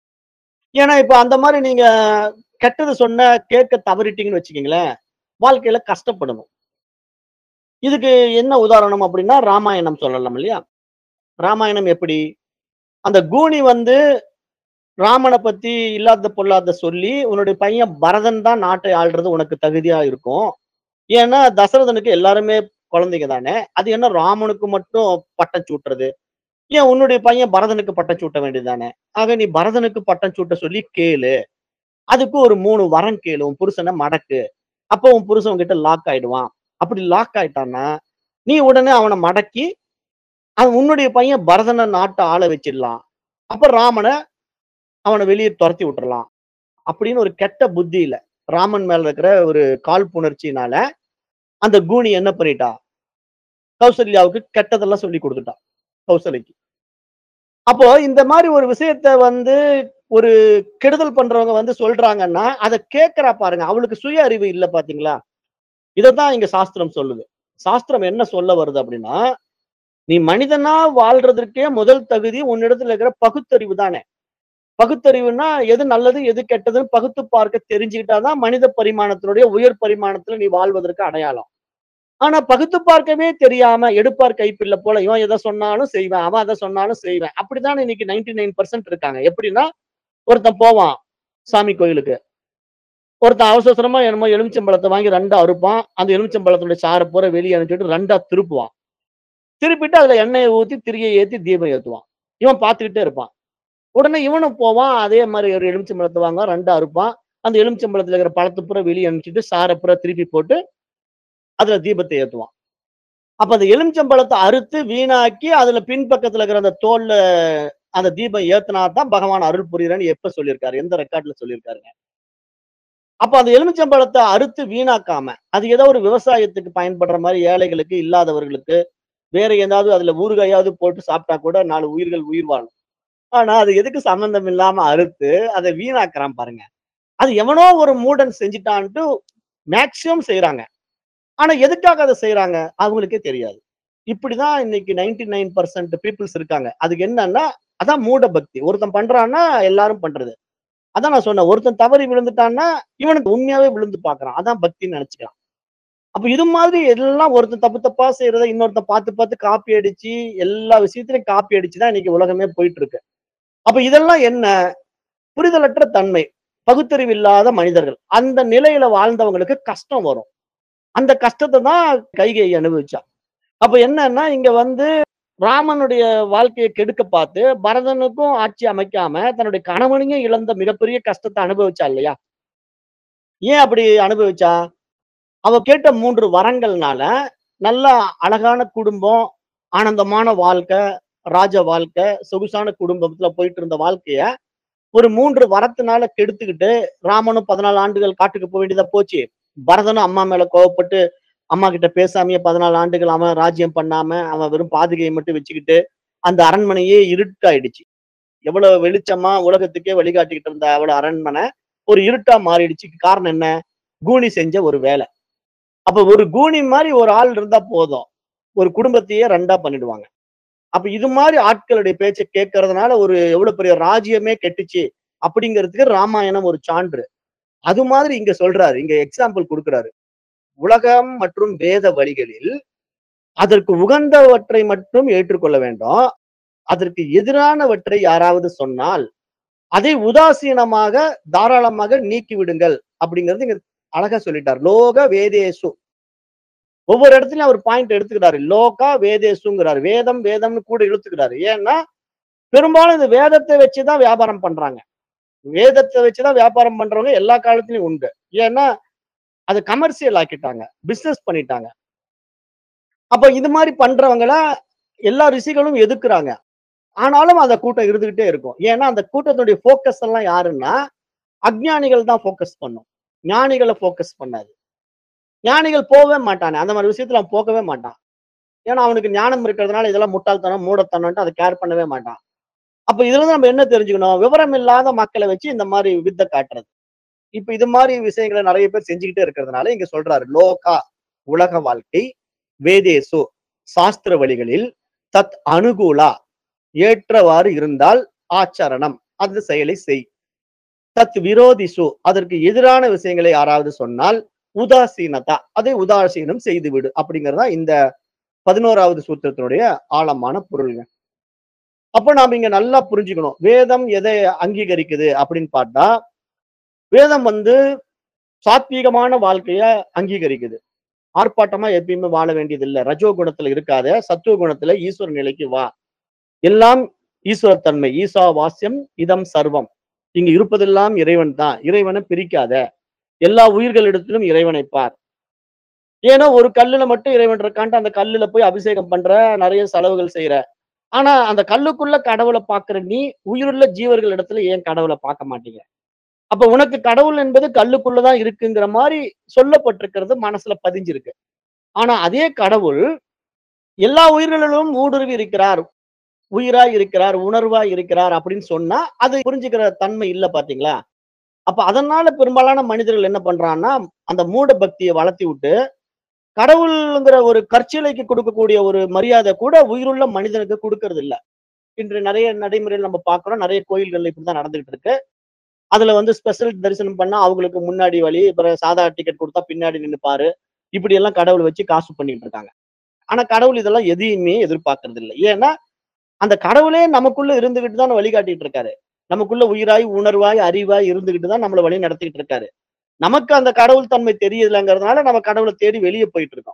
ஏன்னா இப்ப அந்த மாதிரி நீங்க கெட்டது சொன்ன கேட்க தவறிட்டீங்கன்னு வச்சுக்கீங்களேன் வாழ்க்கையில கஷ்டப்படணும் இதுக்கு என்ன உதாரணம் அப்படின்னா ராமாயணம் சொல்லலாம் இல்லையா ராமாயணம் எப்படி அந்த கூனி வந்து ராமனை பத்தி இல்லாத பொல்லாத சொல்லி உன்னுடைய பையன் பரதன் தான் நாட்டை ஆள்றது உனக்கு தகுதியா இருக்கும் ஏன்னா தசரதனுக்கு எல்லாருமே குழந்தைங்க தானே அது என்ன ராமனுக்கு மட்டும் பட்டம் சூட்டுறது ஏன் உன்னுடைய பையன் பரதனுக்கு பட்டம் சூட்ட வேண்டியதானே ஆக நீ பரதனுக்கு பட்டம் சூட்ட சொல்லி கேளு அதுக்கு ஒரு மூணு வரம் கேளு உன் புருஷனை மடக்கு அப்போ உன் புருஷன் உன்கிட்ட லாக் ஆயிடுவான் அப்படி லாக் ஆயிட்டான்னா நீ உடனே அவனை மடக்கி அவன் உன்னுடைய பையன் பரதனை நாட்டை ஆள வச்சிடலாம் அப்ப ராமனை அவனை வெளியே துரத்தி விட்டுறலாம் அப்படின்னு ஒரு கெட்ட புத்தியில ராமன் மேல இருக்கிற ஒரு காழ்ப்புணர்ச்சினால அந்த கூனி என்ன பண்ணிட்டா கௌசல்யாவுக்கு கெட்டதெல்லாம் சொல்லி கொடுத்துட்டா கௌசல்யக்கு அப்போ இந்த மாதிரி ஒரு விஷயத்த வந்து ஒரு கெடுதல் பண்றவங்க வந்து சொல்றாங்கன்னா அதை கேட்கறா பாருங்க அவளுக்கு சுய அறிவு இல்ல பாத்தீங்களா இதத்தான் இங்க சாஸ்திரம் சொல்லுது சாஸ்திரம் என்ன சொல்ல வருது அப்படின்னா நீ மனிதனா வாழ்றதற்கே முதல் தகுதி உன்னிடத்துல இருக்கிற பகுத்தறிவு தானே பகுத்தறிவுனா எது நல்லது எது கெட்டதுன்னு பகுத்து பார்க்க தெரிஞ்சுக்கிட்டாதான் மனித பரிமாணத்தினுடைய உயர் பரிமாணத்துல நீ வாழ்வதற்கு அடையாளம் ஆனா பகுத்து பார்க்கவே தெரியாம எடுப்பார் கைப்பிள்ளை போல இவன் எதை சொன்னாலும் செய்வேன் அவன் அதை சொன்னாலும் செய்வேன் அப்படிதான் இன்னைக்கு நைன்டி நைன் பர்சன்ட் இருக்காங்க எப்படின்னா ஒருத்தன் போவான் சாமி கோயிலுக்கு ஒருத்தன் அவசர அவசரமா என்னமோ எலுமிச்சம்பழத்தை வாங்கி ரெண்டா அறுப்பான் அந்த எலுமிச்சம்பழத்துடைய சாரை பூரா வெளியே அனுப்பிச்சுட்டு ரெண்டா திருப்புவான் திருப்பிட்டு அதுல எண்ணெயை ஊத்தி திரியை ஏத்தி தீபம் ஏத்துவான் இவன் பார்த்துக்கிட்டே இருப்பான் உடனே இவனும் போவான் அதே மாதிரி ஒரு எலுமிச்சம்பழத்தை வாங்க ரெண்டா அறுப்பான் அந்த எலுமிச்சம்பழத்துல இருக்கிற பழத்தை பூரா வெளியே அனுப்பிச்சிட்டு சாரை பூரா திருப்பி போட்டு அதுல தீபத்தை ஏத்துவான் அப்ப அந்த எலுமிச்சம்பழத்தை அறுத்து வீணாக்கி அதுல பின்பக்கத்துல இருக்கிற அந்த தோல்ல அந்த தீபம் ஏத்துனா தான் பகவான் அருள் புரியுறேன்னு எப்ப சொல்லியிருக்காரு எந்த ரெக்கார்ட்ல சொல்லியிருக்காருங்க அப்ப அந்த எலுமிச்சம்பழத்தை அறுத்து வீணாக்காம அது ஏதோ ஒரு விவசாயத்துக்கு பயன்படுற மாதிரி ஏழைகளுக்கு இல்லாதவர்களுக்கு வேற ஏதாவது அதுல ஊறுகாயாவது போட்டு சாப்பிட்டா கூட நாலு உயிர்கள் உயிர் வாழும் ஆனா அது எதுக்கு சம்பந்தம் இல்லாம அறுத்து அதை வீணாக்குறான் பாருங்க அது எவனோ ஒரு மூடன் செஞ்சுட்டான்ட்டு மேக்சிமம் செய்யறாங்க ஆனா எதுக்காக அதை செய்யறாங்க அவங்களுக்கே தெரியாது இப்படிதான் இன்னைக்கு நைன்டி நைன் பர்சன்ட் பீப்புள்ஸ் இருக்காங்க அதுக்கு என்னன்னா அதான் மூட பக்தி ஒருத்தன் பண்றான்னா எல்லாரும் பண்றது அதான் நான் சொன்னேன் ஒருத்தன் தவறி விழுந்துட்டான்னா இவனுக்கு உண்மையாவே விழுந்து பாக்குறான் அதான் பக்தின்னு நினைச்சுக்கிறான் அப்ப இது மாதிரி எல்லாம் ஒருத்தன் தப்பு தப்பா செய்யறத இன்னொருத்தன் பார்த்து பார்த்து காப்பி அடிச்சு எல்லா விஷயத்திலையும் காப்பி அடிச்சுதான் இன்னைக்கு உலகமே போயிட்டு இருக்கு அப்ப இதெல்லாம் என்ன புரிதலற்ற தன்மை பகுத்தறிவு இல்லாத மனிதர்கள் அந்த நிலையில வாழ்ந்தவங்களுக்கு கஷ்டம் வரும் அந்த கஷ்டத்தை தான் கைகை அனுபவிச்சா அப்ப என்னன்னா இங்க வந்து ராமனுடைய வாழ்க்கையை கெடுக்க பார்த்து பரதனுக்கும் ஆட்சி அமைக்காம தன்னுடைய கணவனையும் இழந்த மிகப்பெரிய கஷ்டத்தை அனுபவிச்சா இல்லையா ஏன் அப்படி அனுபவிச்சா அவ கேட்ட மூன்று வரங்கள்னால நல்ல அழகான குடும்பம் ஆனந்தமான வாழ்க்கை ராஜ வாழ்க்கை சொகுசான குடும்பத்துல போயிட்டு இருந்த வாழ்க்கைய ஒரு மூன்று வரத்தினால கெடுத்துக்கிட்டு ராமனும் பதினாலு ஆண்டுகள் காட்டுக்கு போக வேண்டியதா போச்சு பரதனும் அம்மா மேல கோவப்பட்டு அம்மா கிட்ட பேசாமையே பதினாலு ஆண்டுகள் அவன் ராஜ்யம் பண்ணாம அவன் வெறும் பாதுகையை மட்டும் வச்சுக்கிட்டு அந்த அரண்மனையே இருட்டாயிடுச்சு எவ்வளவு வெளிச்சமா உலகத்துக்கே வழிகாட்டிக்கிட்டு இருந்த அவ்வளவு அரண்மனை ஒரு இருட்டா மாறிடுச்சு காரணம் என்ன கூனி செஞ்ச ஒரு வேலை அப்ப ஒரு கூனி மாதிரி ஒரு ஆள் இருந்தா போதும் ஒரு குடும்பத்தையே ரெண்டா பண்ணிடுவாங்க அப்ப இது மாதிரி ஆட்களுடைய பேச்சை கேட்கறதுனால ஒரு எவ்வளவு பெரிய ராஜ்யமே கெட்டுச்சு அப்படிங்கிறதுக்கு ராமாயணம் ஒரு சான்று அது மாதிரி இங்க சொல்றாரு இங்க எக்ஸாம்பிள் கொடுக்கிறாரு உலகம் மற்றும் வேத வழிகளில் அதற்கு உகந்தவற்றை மட்டும் ஏற்றுக்கொள்ள வேண்டும் அதற்கு எதிரானவற்றை யாராவது சொன்னால் அதை உதாசீனமாக தாராளமாக நீக்கி விடுங்கள் அப்படிங்கிறது இங்க அழகா சொல்லிட்டார் லோக வேதேசு ஒவ்வொரு இடத்துலயும் அவர் பாயிண்ட் எடுத்துக்கிறாரு லோகா வேதேசுங்கிறாரு வேதம் வேதம்னு கூட இழுத்துக்கிறாரு ஏன்னா பெரும்பாலும் இந்த வேதத்தை வச்சுதான் வியாபாரம் பண்றாங்க வேதத்தை வச்சுதான் வியாபாரம் பண்றவங்க எல்லா காலத்திலயும் உண்டு ஏன்னா அது கமர்ஷியல் ஆக்கிட்டாங்க பிசினஸ் பண்ணிட்டாங்க அப்ப இது மாதிரி பண்றவங்கள எல்லா ரிஷிகளும் எதிர்க்கிறாங்க ஆனாலும் அந்த கூட்டம் இருந்துகிட்டே இருக்கும் ஏன்னா அந்த கூட்டத்தினுடைய ஃபோக்கஸ் எல்லாம் யாருன்னா அஜ்ஞானிகள் தான் ஃபோக்கஸ் பண்ணும் ஞானிகளை ஃபோக்கஸ் பண்ணாது ஞானிகள் போகவே மாட்டானே அந்த மாதிரி விஷயத்துல அவன் போகவே மாட்டான் ஏன்னா அவனுக்கு ஞானம் இருக்கிறதுனால இதெல்லாம் முட்டாள்தனம் மூடத்தனம்ட்டு அதை கேர் பண்ணவே மாட்டான் அப்ப இதுல இருந்து நம்ம என்ன தெரிஞ்சுக்கணும் விவரம் இல்லாத மக்களை வச்சு இந்த மாதிரி வித்தை காட்டுறது இப்ப இது மாதிரி விஷயங்களை நிறைய பேர் செஞ்சுக்கிட்டே இருக்கிறதுனால இங்க சொல்றாரு லோகா உலக வாழ்க்கை வேதேசு சாஸ்திர வழிகளில் தத் அனுகூலா ஏற்றவாறு இருந்தால் ஆச்சரணம் அந்த செயலை செய் தத் விரோதிசு அதற்கு எதிரான விஷயங்களை யாராவது சொன்னால் உதாசீனதா அதை உதாசீனம் செய்துவிடு அப்படிங்கறதா இந்த பதினோராவது சூத்திரத்தினுடைய ஆழமான பொருள்ங்க அப்ப நாம இங்க நல்லா புரிஞ்சுக்கணும் வேதம் எதை அங்கீகரிக்குது அப்படின்னு பார்த்தா வேதம் வந்து சாத்வீகமான வாழ்க்கைய அங்கீகரிக்குது ஆர்ப்பாட்டமா எப்பயுமே வாழ வேண்டியது இல்ல ரஜோ குணத்துல இருக்காத சத்துவ குணத்துல ஈஸ்வர நிலைக்கு வா எல்லாம் ஈஸ்வரத்தன்மை ஈசா வாசியம் இதம் சர்வம் இங்க இருப்பதெல்லாம் இறைவன் தான் இறைவனை பிரிக்காத எல்லா உயிர்களிடத்திலும் இறைவனை பார் ஏன்னா ஒரு கல்லுல மட்டும் இறைவன் இருக்கான்ட்டு அந்த கல்லுல போய் அபிஷேகம் பண்ற நிறைய செலவுகள் செய்யற ஆனா அந்த கல்லுக்குள்ள கடவுளை பாக்குற நீ உயிருள்ள ஜீவர்கள் இடத்துல ஏன் கடவுளை பார்க்க மாட்டீங்க அப்ப உனக்கு கடவுள் என்பது கல்லுக்குள்ளதான் இருக்குங்கிற மாதிரி சொல்லப்பட்டிருக்கிறது மனசுல பதிஞ்சிருக்கு ஆனா அதே கடவுள் எல்லா உயிர்களிலும் ஊடுருவி இருக்கிறார் உயிரா இருக்கிறார் உணர்வா இருக்கிறார் அப்படின்னு சொன்னா அது புரிஞ்சுக்கிற தன்மை இல்ல பாத்தீங்களா அப்ப அதனால பெரும்பாலான மனிதர்கள் என்ன பண்றான்னா அந்த மூட பக்தியை வளர்த்தி விட்டு கடவுள்ங்கிற ஒரு கற்சிலைக்கு கொடுக்கக்கூடிய ஒரு மரியாதை கூட உயிருள்ள மனிதனுக்கு கொடுக்கறது இல்ல இன்று நிறைய நடைமுறையில் நம்ம பார்க்கிறோம் நிறைய கோயில்கள்ல இப்படிதான் நடந்துகிட்டு இருக்கு அதுல வந்து ஸ்பெஷல் தரிசனம் பண்ணா அவங்களுக்கு முன்னாடி வழி அப்புறம் சாதா டிக்கெட் கொடுத்தா பின்னாடி நின்னுப்பாரு இப்படி எல்லாம் கடவுள் வச்சு காசு பண்ணிட்டு இருக்காங்க ஆனா கடவுள் இதெல்லாம் எதையுமே எதிர்பார்க்கறது இல்லை ஏன்னா அந்த கடவுளே நமக்குள்ள இருந்துகிட்டு தான் வழிகாட்டிட்டு இருக்காரு நமக்குள்ள உயிராய் உணர்வாய் அறிவாய் இருந்துகிட்டு தான் நம்மளை வழி நடத்திட்டு இருக்காரு நமக்கு அந்த கடவுள் தன்மை தெரியலங்கிறதுனால நம்ம கடவுளை தேடி வெளியே போயிட்டு இருக்கோம்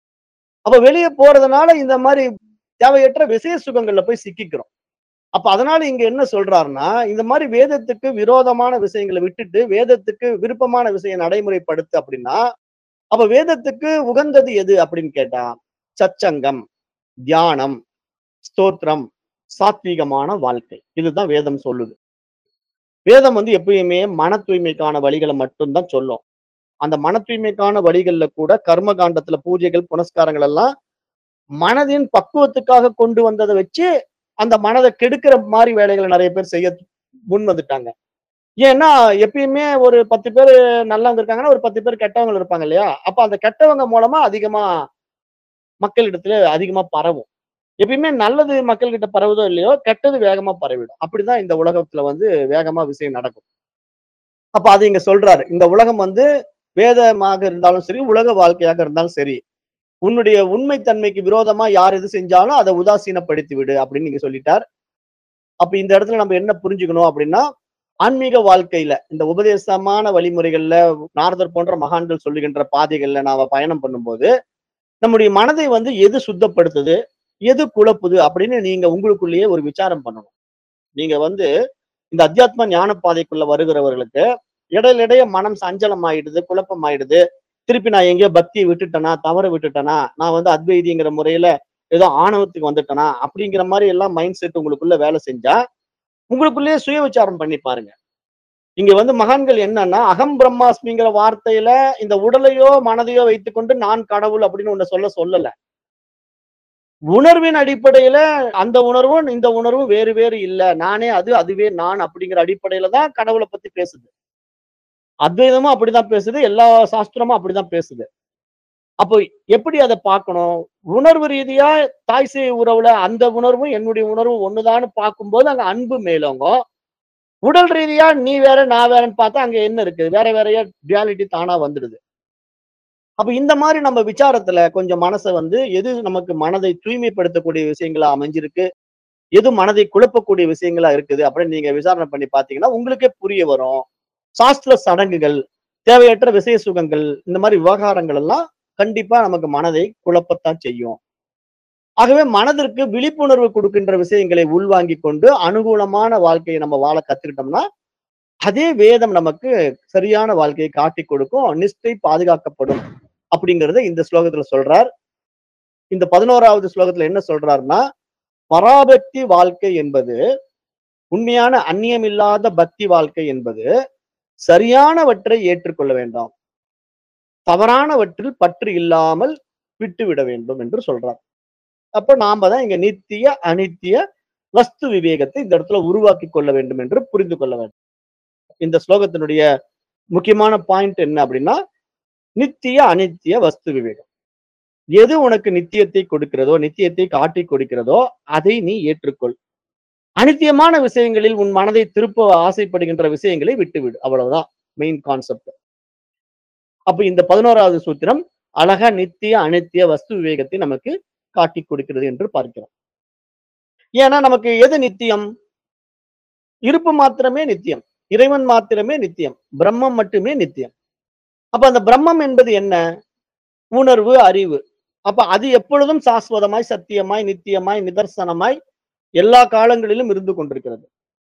அப்ப வெளியே போறதுனால இந்த மாதிரி தேவையற்ற விசேஷ சுகங்கள்ல போய் சிக்கிக்கிறோம் அப்ப அதனால இங்க என்ன சொல்றாருன்னா இந்த மாதிரி வேதத்துக்கு விரோதமான விஷயங்களை விட்டுட்டு வேதத்துக்கு விருப்பமான விஷயம் நடைமுறைப்படுத்து அப்படின்னா அப்ப வேதத்துக்கு உகந்தது எது அப்படின்னு கேட்டா சச்சங்கம் தியானம் ஸ்தோத்திரம் சாத்வீகமான வாழ்க்கை இதுதான் வேதம் சொல்லுது வேதம் வந்து எப்பயுமே மன தூய்மைக்கான வழிகளை மட்டும்தான் சொல்லும் அந்த மன தூய்மைக்கான வழிகள்ல கூட கர்ம காண்டத்துல பூஜைகள் புனஸ்காரங்கள் எல்லாம் மனதின் பக்குவத்துக்காக கொண்டு வந்ததை வச்சு அந்த மனதை கெடுக்கிற மாதிரி வேலைகளை நிறைய பேர் செய்ய முன் வந்துட்டாங்க ஏன்னா எப்பயுமே ஒரு பத்து பேர் நல்லவங்க இருக்காங்கன்னா ஒரு பத்து பேர் கெட்டவங்க இருப்பாங்க இல்லையா அப்ப அந்த கெட்டவங்க மூலமா அதிகமா மக்களிடத்துல அதிகமா பரவும் எப்பயுமே நல்லது மக்கள்கிட்ட பரவுதோ இல்லையோ கெட்டது வேகமா பரவிடும் அப்படிதான் இந்த உலகத்துல வந்து வேகமா விஷயம் நடக்கும் அப்ப அது இங்க சொல்றாரு இந்த உலகம் வந்து வேதமாக இருந்தாலும் சரி உலக வாழ்க்கையாக இருந்தாலும் சரி உன்னுடைய உண்மைத்தன்மைக்கு விரோதமா யார் எது செஞ்சாலும் அதை உதாசீனப்படுத்தி விடு அப்படின்னு நீங்க சொல்லிட்டார் அப்ப இந்த இடத்துல நம்ம என்ன புரிஞ்சுக்கணும் அப்படின்னா ஆன்மீக வாழ்க்கையில இந்த உபதேசமான வழிமுறைகள்ல நாரதர் போன்ற மகான்கள் சொல்லுகின்ற பாதைகள்ல நாம பயணம் பண்ணும்போது நம்முடைய மனதை வந்து எது சுத்தப்படுத்துது எது குழப்புது அப்படின்னு நீங்க உங்களுக்குள்ளேயே ஒரு விசாரம் பண்ணணும் நீங்க வந்து இந்த அத்தியாத்ம ஞான பாதைக்குள்ள வருகிறவர்களுக்கு இடையிடையே மனம் சஞ்சலம் ஆயிடுது குழப்பம் ஆயிடுது திருப்பி நான் எங்கேயோ பக்தியை விட்டுட்டேனா தவற விட்டுட்டேனா நான் வந்து அத்வைதிங்கிற முறையில ஏதோ ஆணவத்துக்கு வந்துட்டேனா அப்படிங்கிற மாதிரி எல்லாம் மைண்ட் செட் உங்களுக்குள்ள வேலை செஞ்சா உங்களுக்குள்ளேயே சுய விசாரம் பண்ணி பாருங்க இங்க வந்து மகான்கள் என்னன்னா அகம் பிரம்மாஸ்மிங்கிற வார்த்தையில இந்த உடலையோ மனதையோ வைத்துக்கொண்டு நான் கடவுள் அப்படின்னு ஒண்ணு சொல்ல சொல்லல உணர்வின் அடிப்படையில அந்த உணர்வும் இந்த உணர்வும் வேறு வேறு இல்ல நானே அது அதுவே நான் அப்படிங்கிற அடிப்படையில தான் கடவுளை பத்தி பேசுது அத்வைதமும் அப்படிதான் பேசுது எல்லா சாஸ்திரமும் அப்படிதான் பேசுது அப்போ எப்படி அதை பார்க்கணும் உணர்வு ரீதியா தாய் சேய் உறவுல அந்த உணர்வும் என்னுடைய உணர்வும் ஒண்ணுதான்னு பார்க்கும்போது அங்க அன்பு மேலோங்கும் உடல் ரீதியா நீ வேற நான் வேறன்னு பார்த்தா அங்க என்ன இருக்கு வேற வேறையா ரியாலிட்டி தானா வந்துடுது அப்ப இந்த மாதிரி நம்ம விசாரத்துல கொஞ்சம் மனசை வந்து எது நமக்கு மனதை தூய்மைப்படுத்தக்கூடிய விஷயங்களா அமைஞ்சிருக்கு எது மனதை குழப்பக்கூடிய விஷயங்களா இருக்குது அப்படின்னு நீங்க விசாரணை பண்ணி பாத்தீங்கன்னா உங்களுக்கே புரிய வரும் சாஸ்திர சடங்குகள் தேவையற்ற விசய சுகங்கள் இந்த மாதிரி விவகாரங்கள் எல்லாம் கண்டிப்பா நமக்கு மனதை குழப்பத்தான் செய்யும் ஆகவே மனதிற்கு விழிப்புணர்வு கொடுக்கின்ற விஷயங்களை உள்வாங்கி கொண்டு அனுகூலமான வாழ்க்கையை நம்ம வாழ கத்துக்கிட்டோம்னா அதே வேதம் நமக்கு சரியான வாழ்க்கையை காட்டி கொடுக்கும் நிஷ்டை பாதுகாக்கப்படும் அப்படிங்கறத இந்த ஸ்லோகத்துல சொல்றார் இந்த பதினோராவது ஸ்லோகத்துல என்ன சொல்றாருன்னா பராபக்தி வாழ்க்கை என்பது உண்மையான அந்நியமில்லாத பக்தி வாழ்க்கை என்பது சரியானவற்றை ஏற்றுக்கொள்ள வேண்டாம் தவறானவற்றில் பற்று இல்லாமல் விட்டுவிட வேண்டும் என்று சொல்றார் அப்ப நாம தான் இங்க நித்திய அனித்திய வஸ்து விவேகத்தை இந்த இடத்துல உருவாக்கி கொள்ள வேண்டும் என்று புரிந்து கொள்ள வேண்டும் இந்த ஸ்லோகத்தினுடைய முக்கியமான பாயிண்ட் என்ன அப்படின்னா நித்திய அனித்திய வஸ்து விவேகம் எது உனக்கு நித்தியத்தை கொடுக்கிறதோ நித்தியத்தை காட்டி கொடுக்கிறதோ அதை நீ ஏற்றுக்கொள் அனித்தியமான விஷயங்களில் உன் மனதை திருப்ப ஆசைப்படுகின்ற விஷயங்களை விட்டுவிடு அவ்வளவுதான் மெயின் கான்செப்ட் அப்ப இந்த பதினோராவது சூத்திரம் அழகா நித்திய அனித்திய வஸ்து விவேகத்தை நமக்கு காட்டி கொடுக்கிறது என்று பார்க்கிறோம் ஏன்னா நமக்கு எது நித்தியம் இருப்பு மாத்திரமே நித்தியம் இறைவன் மாத்திரமே நித்தியம் பிரம்மம் மட்டுமே நித்தியம் அப்ப அந்த பிரம்மம் என்பது என்ன உணர்வு அறிவு அப்ப அது எப்பொழுதும் சாஸ்வதமாய் சத்தியமாய் நித்தியமாய் நிதர்சனமாய் எல்லா காலங்களிலும் இருந்து கொண்டிருக்கிறது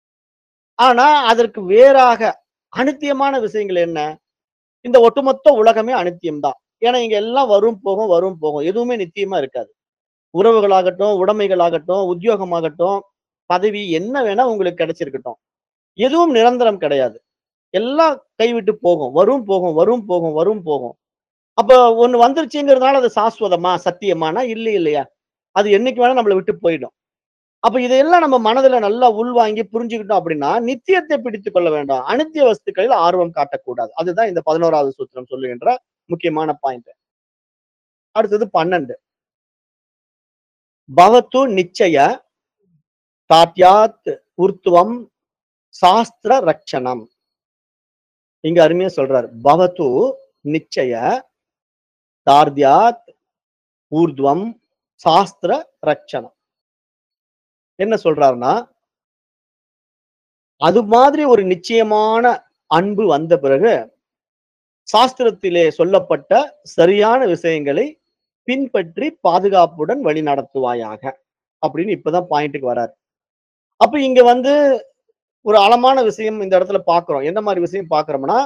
ஆனா அதற்கு வேறாக அனித்தியமான விஷயங்கள் என்ன இந்த ஒட்டுமொத்த உலகமே அனித்தியம்தான் ஏன்னா இங்க எல்லாம் வரும் போகும் வரும் போகும் எதுவுமே நித்தியமா இருக்காது உறவுகளாகட்டும் உடைமைகளாகட்டும் உத்தியோகமாகட்டும் பதவி என்ன வேணா உங்களுக்கு கிடைச்சிருக்கட்டும் எதுவும் நிரந்தரம் கிடையாது எல்லாம் கைவிட்டு போகும் வரும் போகும் வரும் போகும் வரும் போகும் அப்ப ஒண்ணு வந்துருச்சுங்கிறதுனால அது சாஸ்வதமா சத்தியமானா இல்லை இல்லையா அது என்னைக்கு வேணா நம்மளை விட்டு போயிடும் அப்ப இதையெல்லாம் நம்ம மனதுல நல்லா உள்வாங்கி புரிஞ்சுக்கிட்டோம் அப்படின்னா நித்தியத்தை பிடித்துக் கொள்ள வேண்டாம் அனித்திய வஸ்துக்களில் ஆர்வம் காட்டக்கூடாது அதுதான் இந்த பதினோராவது சூத்திரம் சொல்லுகின்ற முக்கியமான பாயிண்ட் அடுத்தது பன்னெண்டு பவத்து நிச்சய தாத்யாத் உர்த்துவம் சாஸ்திர ரட்சணம் இங்க அருமையா சொல்றாரு பவத்து நிச்சய தார்த்யாத் ஊர்துவம் சாஸ்திர ரட்சணம் என்ன சொல்றாருன்னா அது மாதிரி ஒரு நிச்சயமான அன்பு வந்த பிறகு சாஸ்திரத்திலே சொல்லப்பட்ட சரியான விஷயங்களை பின்பற்றி பாதுகாப்புடன் வழி நடத்துவாயாக அப்படின்னு இப்பதான் பாயிண்ட்டுக்கு வராரு அப்ப இங்க வந்து ஒரு ஆழமான விஷயம் இந்த இடத்துல பாக்குறோம் என்ன மாதிரி விஷயம் பாக்குறோம்னா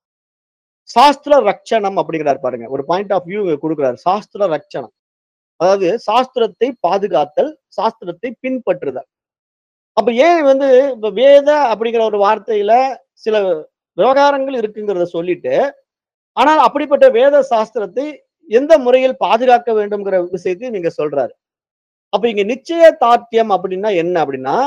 சாஸ்திர ரட்சணம் அப்படிங்கிறார் பாருங்க ஒரு பாயிண்ட் ஆஃப் வியூ கொடுக்குறாரு சாஸ்திர ரட்சணம் அதாவது சாஸ்திரத்தை பாதுகாத்தல் சாஸ்திரத்தை பின்பற்றுதல் அப்ப ஏன் வந்து இப்ப வேத அப்படிங்கிற ஒரு வார்த்தையில சில விவகாரங்கள் இருக்குங்கிறத சொல்லிட்டு ஆனால் அப்படிப்பட்ட வேத சாஸ்திரத்தை எந்த முறையில் பாதுகாக்க வேண்டும்ங்கிற விஷயத்தை நீங்க சொல்றாரு அப்ப இங்க நிச்சய தாத்தியம் அப்படின்னா என்ன அப்படின்னா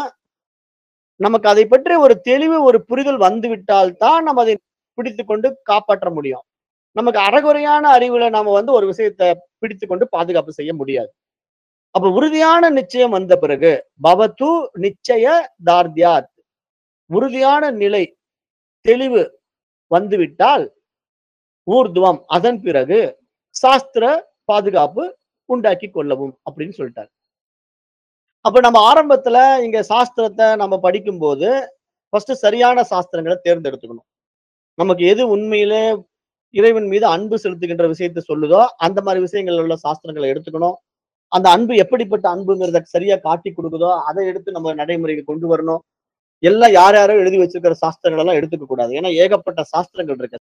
நமக்கு அதை பற்றி ஒரு தெளிவு ஒரு புரிதல் வந்து விட்டால் தான் நம்ம அதை பிடித்து கொண்டு காப்பாற்ற முடியும் நமக்கு அறகுறையான அறிவுல நாம வந்து ஒரு விஷயத்தை பிடித்து கொண்டு பாதுகாப்பு செய்ய முடியாது அப்ப உறுதியான நிச்சயம் வந்த பிறகு பவத்து நிச்சய தார்த்யாத் உறுதியான நிலை தெளிவு வந்துவிட்டால் ஊர்துவம் அதன் பிறகு சாஸ்திர பாதுகாப்பு உண்டாக்கி கொள்ளவும் அப்படின்னு சொல்லிட்டாரு அப்ப நம்ம ஆரம்பத்துல இங்க சாஸ்திரத்தை நம்ம படிக்கும்போது ஃபர்ஸ்ட் சரியான சாஸ்திரங்களை தேர்ந்தெடுத்துக்கணும் நமக்கு எது உண்மையிலே இறைவன் மீது அன்பு செலுத்துகின்ற விஷயத்தை சொல்லுதோ அந்த மாதிரி விஷயங்கள் உள்ள சாஸ்திரங்களை எடுத்துக்கணும் அந்த அன்பு எப்படிப்பட்ட அன்புங்கிறத சரியா காட்டி கொடுக்குதோ அதை எடுத்து நம்ம நடைமுறைக்கு கொண்டு வரணும் எல்லாம் யார் யாரோ எழுதி வச்சிருக்கிற சாஸ்திரங்கள் எல்லாம் எடுத்துக்க கூடாது ஏன்னா ஏகப்பட்ட சாஸ்திரங்கள் இருக்கு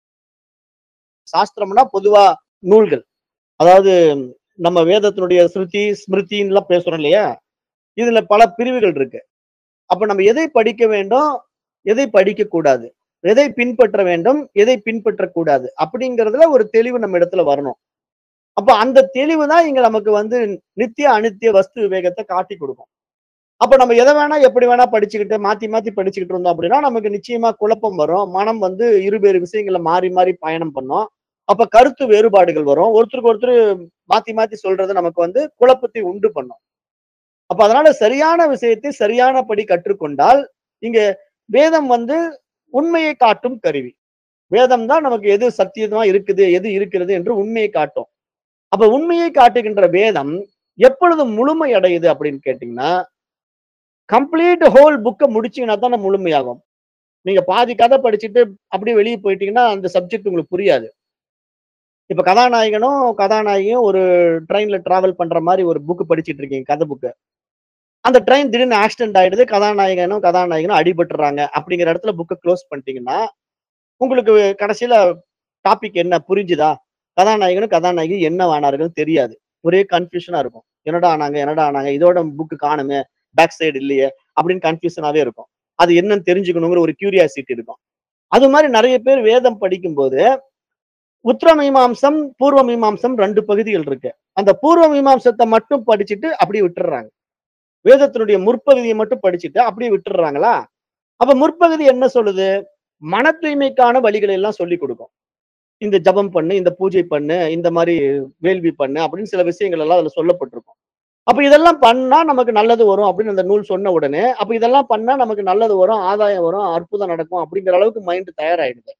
சாஸ்திரம்னா பொதுவா நூல்கள் அதாவது நம்ம வேதத்தினுடைய ஸ்ருதி ஸ்மிருதின்னு எல்லாம் பேசுறோம் இல்லையா இதுல பல பிரிவுகள் இருக்கு அப்ப நம்ம எதை படிக்க வேண்டும் எதை படிக்க கூடாது எதை பின்பற்ற வேண்டும் எதை பின்பற்றக்கூடாது அப்படிங்கிறதுல ஒரு தெளிவு நம்ம இடத்துல வரணும் அப்ப அந்த தெளிவு தான் இங்க நமக்கு வந்து நித்திய அனித்திய வஸ்து விவேகத்தை காட்டி கொடுக்கும் அப்ப நம்ம எதை வேணா எப்படி வேணா படிச்சுக்கிட்டு மாத்தி மாத்தி படிச்சுக்கிட்டு இருந்தோம் அப்படின்னா நமக்கு நிச்சயமா குழப்பம் வரும் மனம் வந்து இருவேறு விஷயங்களை மாறி மாறி பயணம் பண்ணும் அப்ப கருத்து வேறுபாடுகள் வரும் ஒருத்தருக்கு ஒருத்தர் மாத்தி மாத்தி சொல்றது நமக்கு வந்து குழப்பத்தை உண்டு பண்ணும் அப்ப அதனால சரியான விஷயத்தை சரியானபடி கற்றுக்கொண்டால் இங்க வேதம் வந்து உண்மையை காட்டும் கருவி வேதம் தான் நமக்கு எது சத்தியமா இருக்குது எது இருக்கிறது என்று உண்மையை காட்டும் அப்ப உண்மையை காட்டுகின்ற வேதம் எப்பொழுது முழுமை அடையுது அப்படின்னு கேட்டீங்கன்னா கம்ப்ளீட் ஹோல் புக்கை முடிச்சீங்கன்னா தான் முழுமையாகும் நீங்க பாதி கதை படிச்சுட்டு அப்படியே வெளியே போயிட்டீங்கன்னா அந்த சப்ஜெக்ட் உங்களுக்கு புரியாது இப்ப கதாநாயகனும் கதாநாயகியும் ஒரு ட்ரெயின்ல டிராவல் பண்ற மாதிரி ஒரு புக் படிச்சிட்டு இருக்கீங்க கதை புக்கு அந்த ட்ரெயின் திடீர்னு ஆக்சிடென்ட் ஆயிடுது கதாநாயகனும் கதாநாயகனும் அடிபட்டுறாங்க அப்படிங்கிற இடத்துல புக்கை க்ளோஸ் பண்ணிட்டீங்கன்னா உங்களுக்கு கடைசியில டாபிக் என்ன புரிஞ்சுதா கதாநாயகனும் கதாநாயகி என்ன ஆனார்கள் தெரியாது ஒரே கன்ஃபியூஷனா இருக்கும் என்னடா ஆனாங்க என்னடா ஆனாங்க இதோட புக்கு காணுமே பேக் சைடு இல்லையே அப்படின்னு கன்ஃபியூஷனாவே இருக்கும் அது என்னன்னு தெரிஞ்சுக்கணுங்கிற ஒரு கியூரியாசிட்டி இருக்கும் அது மாதிரி நிறைய பேர் வேதம் படிக்கும்போது உத்தர மீமாம்சம் பூர்வ மீமாம்சம் ரெண்டு பகுதிகள் இருக்கு அந்த பூர்வ மீமாம்சத்தை மட்டும் படிச்சுட்டு அப்படியே விட்டுறாங்க வேதத்தினுடைய முற்பகுதியை மட்டும் படிச்சுட்டு அப்படியே விட்டுறாங்களா அப்ப முற்பகுதி என்ன சொல்லுது மன தூய்மைக்கான வழிகளை எல்லாம் சொல்லி கொடுக்கும் இந்த ஜபம் பண்ணு இந்த பூஜை பண்ணு இந்த மாதிரி வேள்வி பண்ணு அப்படின்னு சில விஷயங்கள் எல்லாம் அதுல சொல்லப்பட்டிருக்கும் அப்ப இதெல்லாம் பண்ணா நமக்கு நல்லது வரும் அப்படின்னு அந்த நூல் சொன்ன உடனே அப்ப இதெல்லாம் பண்ணா நமக்கு நல்லது வரும் ஆதாயம் வரும் அற்புதம் நடக்கும் அப்படிங்கிற அளவுக்கு மைண்ட் தயாராயிடுது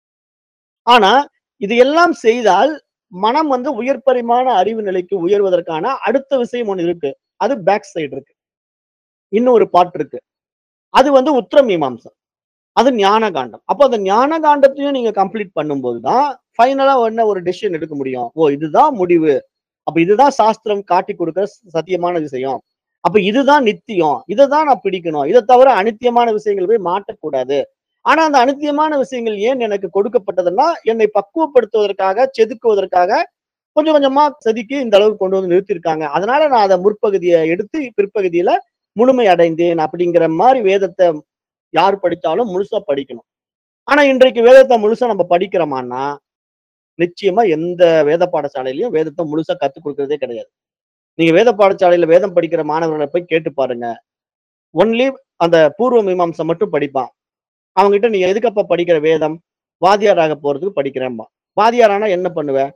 ஆனா இது எல்லாம் செய்தால் மனம் வந்து உயர் பரிமாண அறிவு நிலைக்கு உயர்வதற்கான அடுத்த விஷயம் ஒண்ணு இருக்கு அது பேக் சைடு இருக்கு இன்னும் ஒரு பாட்டு இருக்கு அது வந்து உத்தர மீமாம்சம் அது ஞான காண்டம் அப்போ அந்த ஞான காண்டத்தையும் நீங்க கம்ப்ளீட் பண்ணும்போது தான் ஃபைனலா என்ன ஒரு டெசிஷன் எடுக்க முடியும் ஓ இதுதான் முடிவு அப்ப இதுதான் சாஸ்திரம் காட்டி கொடுக்கிற சத்தியமான விஷயம் அப்ப இதுதான் நித்தியம் இதை தான் நான் பிடிக்கணும் இதை தவிர அனித்தியமான விஷயங்கள் போய் மாட்டக்கூடாது ஆனா அந்த அனித்தியமான விஷயங்கள் ஏன் எனக்கு கொடுக்கப்பட்டதுன்னா என்னை பக்குவப்படுத்துவதற்காக செதுக்குவதற்காக கொஞ்சம் கொஞ்சமா செதுக்கி இந்த அளவுக்கு கொண்டு வந்து நிறுத்திருக்காங்க அதனால நான் அதை முற்பகுதியை எடுத்து பிற்பகுதியில முழுமை அடைந்தேன் அப்படிங்கிற மாதிரி வேதத்தை யார் படித்தாலும் முழுசா படிக்கணும் ஆனா இன்றைக்கு வேதத்தை முழுசா நம்ம படிக்கிறோமான்னா நிச்சயமா எந்த வேத பாடசாலையிலயும் வேதத்தை முழுசா கத்துக் கொடுக்கறதே கிடையாது நீங்க வேத பாடசாலையில வேதம் படிக்கிற மாணவர்களை போய் கேட்டு பாருங்க ஒன்லி அந்த பூர்வ மீமாம்சம் மட்டும் படிப்பான் அவங்ககிட்ட நீ எதுக்கப்ப படிக்கிற வேதம் வாத்தியாராக போறதுக்கு படிக்கிறேன்பா வாத்தியாரானா என்ன பண்ணுவ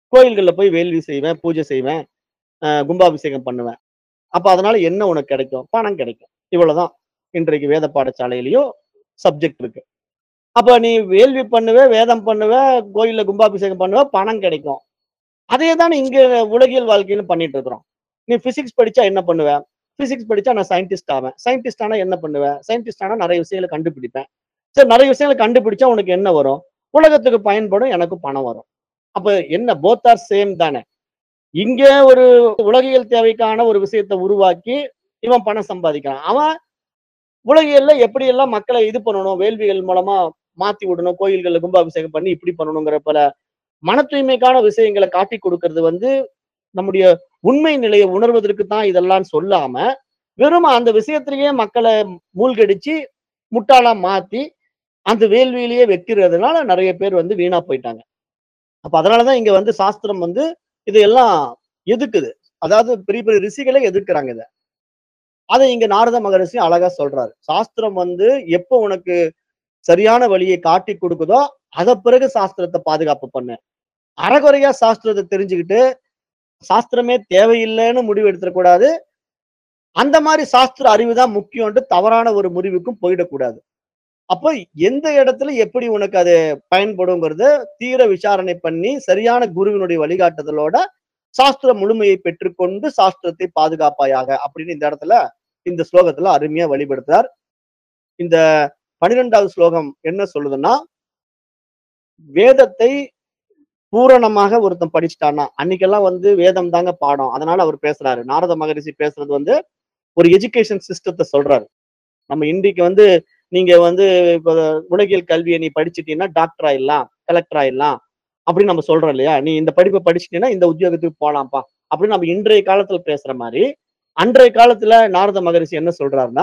கோயில்கள்ல போய் வேள்வி செய்வேன், பூஜை செய்வேன், அ கும்பாபிஷேகம் பண்ணுவேன். அப்ப அதனால என்ன உனக்கு கிடைக்கும்? பணம் கிடைக்கும். இவ்வளவுதான் இன்றைக்கு வேத பாடசாலையிலயும் சப்ஜெக்ட் இருக்கு. அப்ப நீ வேள்வி பண்ணுவ, வேதம் பண்ணுவ, கோயில்ல கும்பாபிஷேகம் பண்ணுவ, பணம் கிடைக்கும். அதே தானே இங்க உலகியல் வாழ்க்கையிலும் பண்ணிட்டு இருக்கிறோம். நீ பிசிக்ஸ் படிச்சா என்ன பண்ணுவ? பிசிக்ஸ் படிச்சா நான் சயின்டிஸ்ட் ஆவேன். சயின்டிஸ்ட் ஆனா என்ன பண்ணுவ? சயின்டிஸ்ட் ஆனா நிறைய விஷயங்கள கண்டுபிடிப்பேன். சரி நிறைய விஷயங்கள கண்டுபிடிச்சா உனக்கு என்ன வரும்? உலகத்துக்கு பயன்படும், எனக்கு பணம் வரும். அப்ப என்ன போத் ஆர் சேம் தானே. இங்க ஒரு உலகியல் தேவைக்கான ஒரு விஷயத்த உருவாக்கி இவன் பணம் சம்பாதிக்கிறான். அவன் உலகியல்ல எப்படியெல்லாம் மக்களை இது பண்ணணும், வேள்விகள் மூலமா மாத்தி விடணும், கோயில்கள்ல கும்பாபிஷேகம் பண்ணி இப்படி பண்ணணுங்கிற பல மன தூய்மைக்கான விஷயங்கள காட்டிக் கொடுக்கிறது வந்து நம்முடைய உண்மை நிலையை உணர்வதற்கு தான் இதெல்லாம் சொல்லாம, வெறும் அந்த விஷயத்திலேயே மக்கள மூழ்கடிச்சு, முட்டாளா மாத்தி, அந்த வேள்வியிலேயே வைக்கிறதுனால நெறைய பேர் வந்து வீணா போயிட்டாங்க. அப்ப அதனால தான் இங்க வந்து சாஸ்திரம் வந்து இதையெல்லாம் எதிர்க்குது. அதாவது பெரிய பெரிய ரிஷிகளே எதிர்க்கிறாங்க இத. அத இங்க நாரத மகரிஷி அழகா சொல்றாரு. சாஸ்திரம் வந்து எப்போ உனக்கு சரியான வழியை காட்டிக் கொடுக்குதோ, அத பிறகு சாஸ்திரத்த பாதுகாப்பு பண்ணு. அரைகுறையா சாஸ்திரத்த தெரிஞ்சுக்கிட்டு, சாஸ்திரமே தேவையில்லைன்னு முடிவு எடுத்துறக் கூடாது. அந்த மாரி சாஸ்திர அறிவு தான் முக்கியம்ன்ட்டு தவறான ஒரு முடிவுக்கும் போயிடக்கூடாது. அப்ப எந்த இடத்துல எப்படி உனக்கு அது பயன்படுங்கிறத தீர விசாரணை பண்ணி, சரியான குருவினுடைய வழிகாட்டுதலோட சாஸ்திர முழுமையை பெற்றுக்கொண்டு சாஸ்திரத்தை பாதுகாப்பாயாக அப்படின்னு இந்த இடத்துல இந்த ஸ்லோகத்துல அருமையா வெளிப்படுத்துறார். இந்த 12வது ஸ்லோகம் என்ன சொல்லுதுன்னா வேதத்தை பூரணமாக ஒருத்தன் படிச்சுட்டான்னா, அன்னைக்கெல்லாம் வந்து வேதம் தாங்க பாடம். அதனால அவர் பேசுறாரு. நாரத மகரிஷி பேசுறது வந்து ஒரு எஜுகேஷன் சிஸ்டத்த சொல்றாரு. நம்ம இன்றைக்கு வந்து நீங்க வந்து இப்ப உலகியல் கல்விய நீ படிச்சுட்டீன்னா டாக்டர் ஆயிடலாம், கலெக்டர் ஆயிடலாம் அப்படின்னு நம்ம சொல்றோம் இல்லையா? நீ இந்த படிப்ப படிச்சுட்டீன்னா இந்த உத்தியோகத்துக்கு போலாம்ப்பா. அப்படின்னு நம்ம இன்றைய காலத்துல பேசுற மாரி, அன்றைய காலத்துல நாரத மகரிஷி என்ன சொல்றாருன்னா,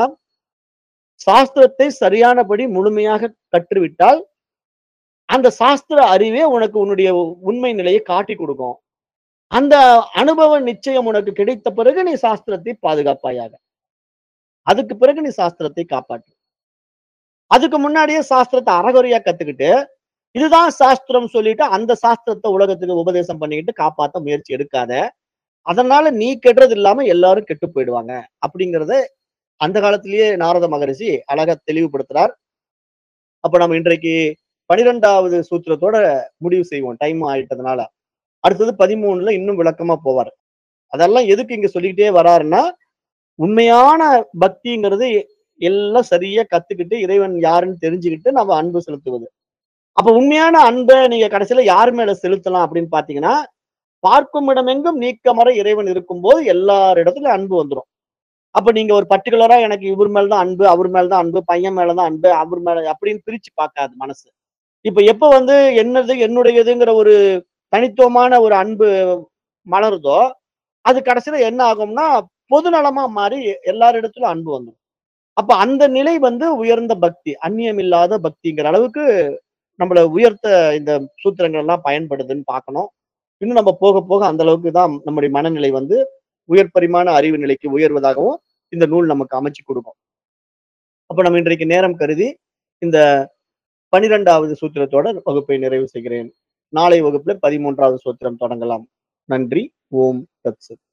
சாஸ்திரத்தை சரியானபடி முழுமையாக கற்றுவிட்டால், அந்த சாஸ்திர அறிவே உனக்கு உன்னுடைய உண்மை நிலையை காட்டிக் கொடுக்கும். அந்த அனுபவ நிச்சயம் உனக்கு கிடைத்த பிறகு நீ சாஸ்திரத்தை பாதுகாப்பாயாக. அதுக்கு பிறகு நீ சாஸ்திரத்தை காப்பாற்று. அதுக்கு முன்னாடியே சாஸ்திரத்த அரைகுறையா கத்துக்கிட்டு, இதுதான் சாஸ்திரம் சொல்லிட்டு அந்த சாஸ்திரத்த உலகத்துக்கு உபதேசம் பண்ணிக்கிட்டு காப்பாத்த முயற்சி எடுக்காத. அதனால நீ கெடுறது இல்லாம எல்லாரும் கெட்டு போயிடுவாங்க. அப்படிங்கிறத அந்த காலத்திலேயே நாரத மகரிஷி அழகா தெளிவுபடுத்துறார். அப்ப நம்ம இன்றைக்கு 12வது சூத்திரத்தோட முடிவு செய்வோம். டைம் ஆயிட்டதுனால. அடுத்தது 13ல இன்னும் விளக்கமா போவார். அதெல்லாம் எதுக்கு இங்க சொல்லிக்கிட்டே வராருன்னா, உண்மையான பக்திங்கிறது எல்லாம் சரியா கத்துக்கிட்டு இறைவன் யாருன்னு தெரிஞ்சுக்கிட்டு நம்ம அன்பு செலுத்துவது. அப்ப உண்மையான அன்ப நீங்க கடைசியில யார் மேல செலுத்தலாம் அப்படின்னு பார்த்தீங்கன்னா, பார்க்கும் இடமெங்கும் நீக்கமற இறைவன் இருக்கும்போது எல்லாரிடத்திலும் அன்பு வந்துரும். அப்ப நீங்க ஒரு பர்ட்டிகுலரா எனக்கு இவர் மேல தான் அன்பு, அவர் மேல தான் அன்பு, பையன் மேல தான் அன்பு, அவர் மேல அப்படின்னு பிரிச்சு பார்க்காது மனசு. இப்ப எப்ப வந்து என்னது, என்னுடையதுங்கிற ஒரு தனித்துவமான ஒரு அன்பு மலருதோ, அது கடைசியில என்ன ஆகும்னா, பொதுநலமா மாறி எல்லாரிடத்திலும் அன்பு வந்துரும். அப்ப அந்த நிலை வந்து உயர்ந்த பக்தி. அந்நியமில்லாத பக்திங்கிற அளவுக்கு நம்மள உயர்த்த இந்த சூத்திரங்கள் எல்லாம் பயன்படுதுன்னு பார்க்கணும். இன்னும் நம்ம போக போக அந்த அளவுக்கு தான் நம்முடைய மனநிலை வந்து உயர் பரிமாண அறிவு நிலைக்கு உயர்வதாகவும் இந்த நூல் நமக்கு அமைச்சு கொடுக்கும். அப்ப நம்ம இன்றைக்கு நேரம் கருதி இந்த 12வது சூத்திரத்தோட வகுப்பை நிறைவு செய்கிறேன். நாளை வகுப்புல 13வது சூத்திரம் தொடங்கலாம். நன்றி. ஓம் தத்சத்.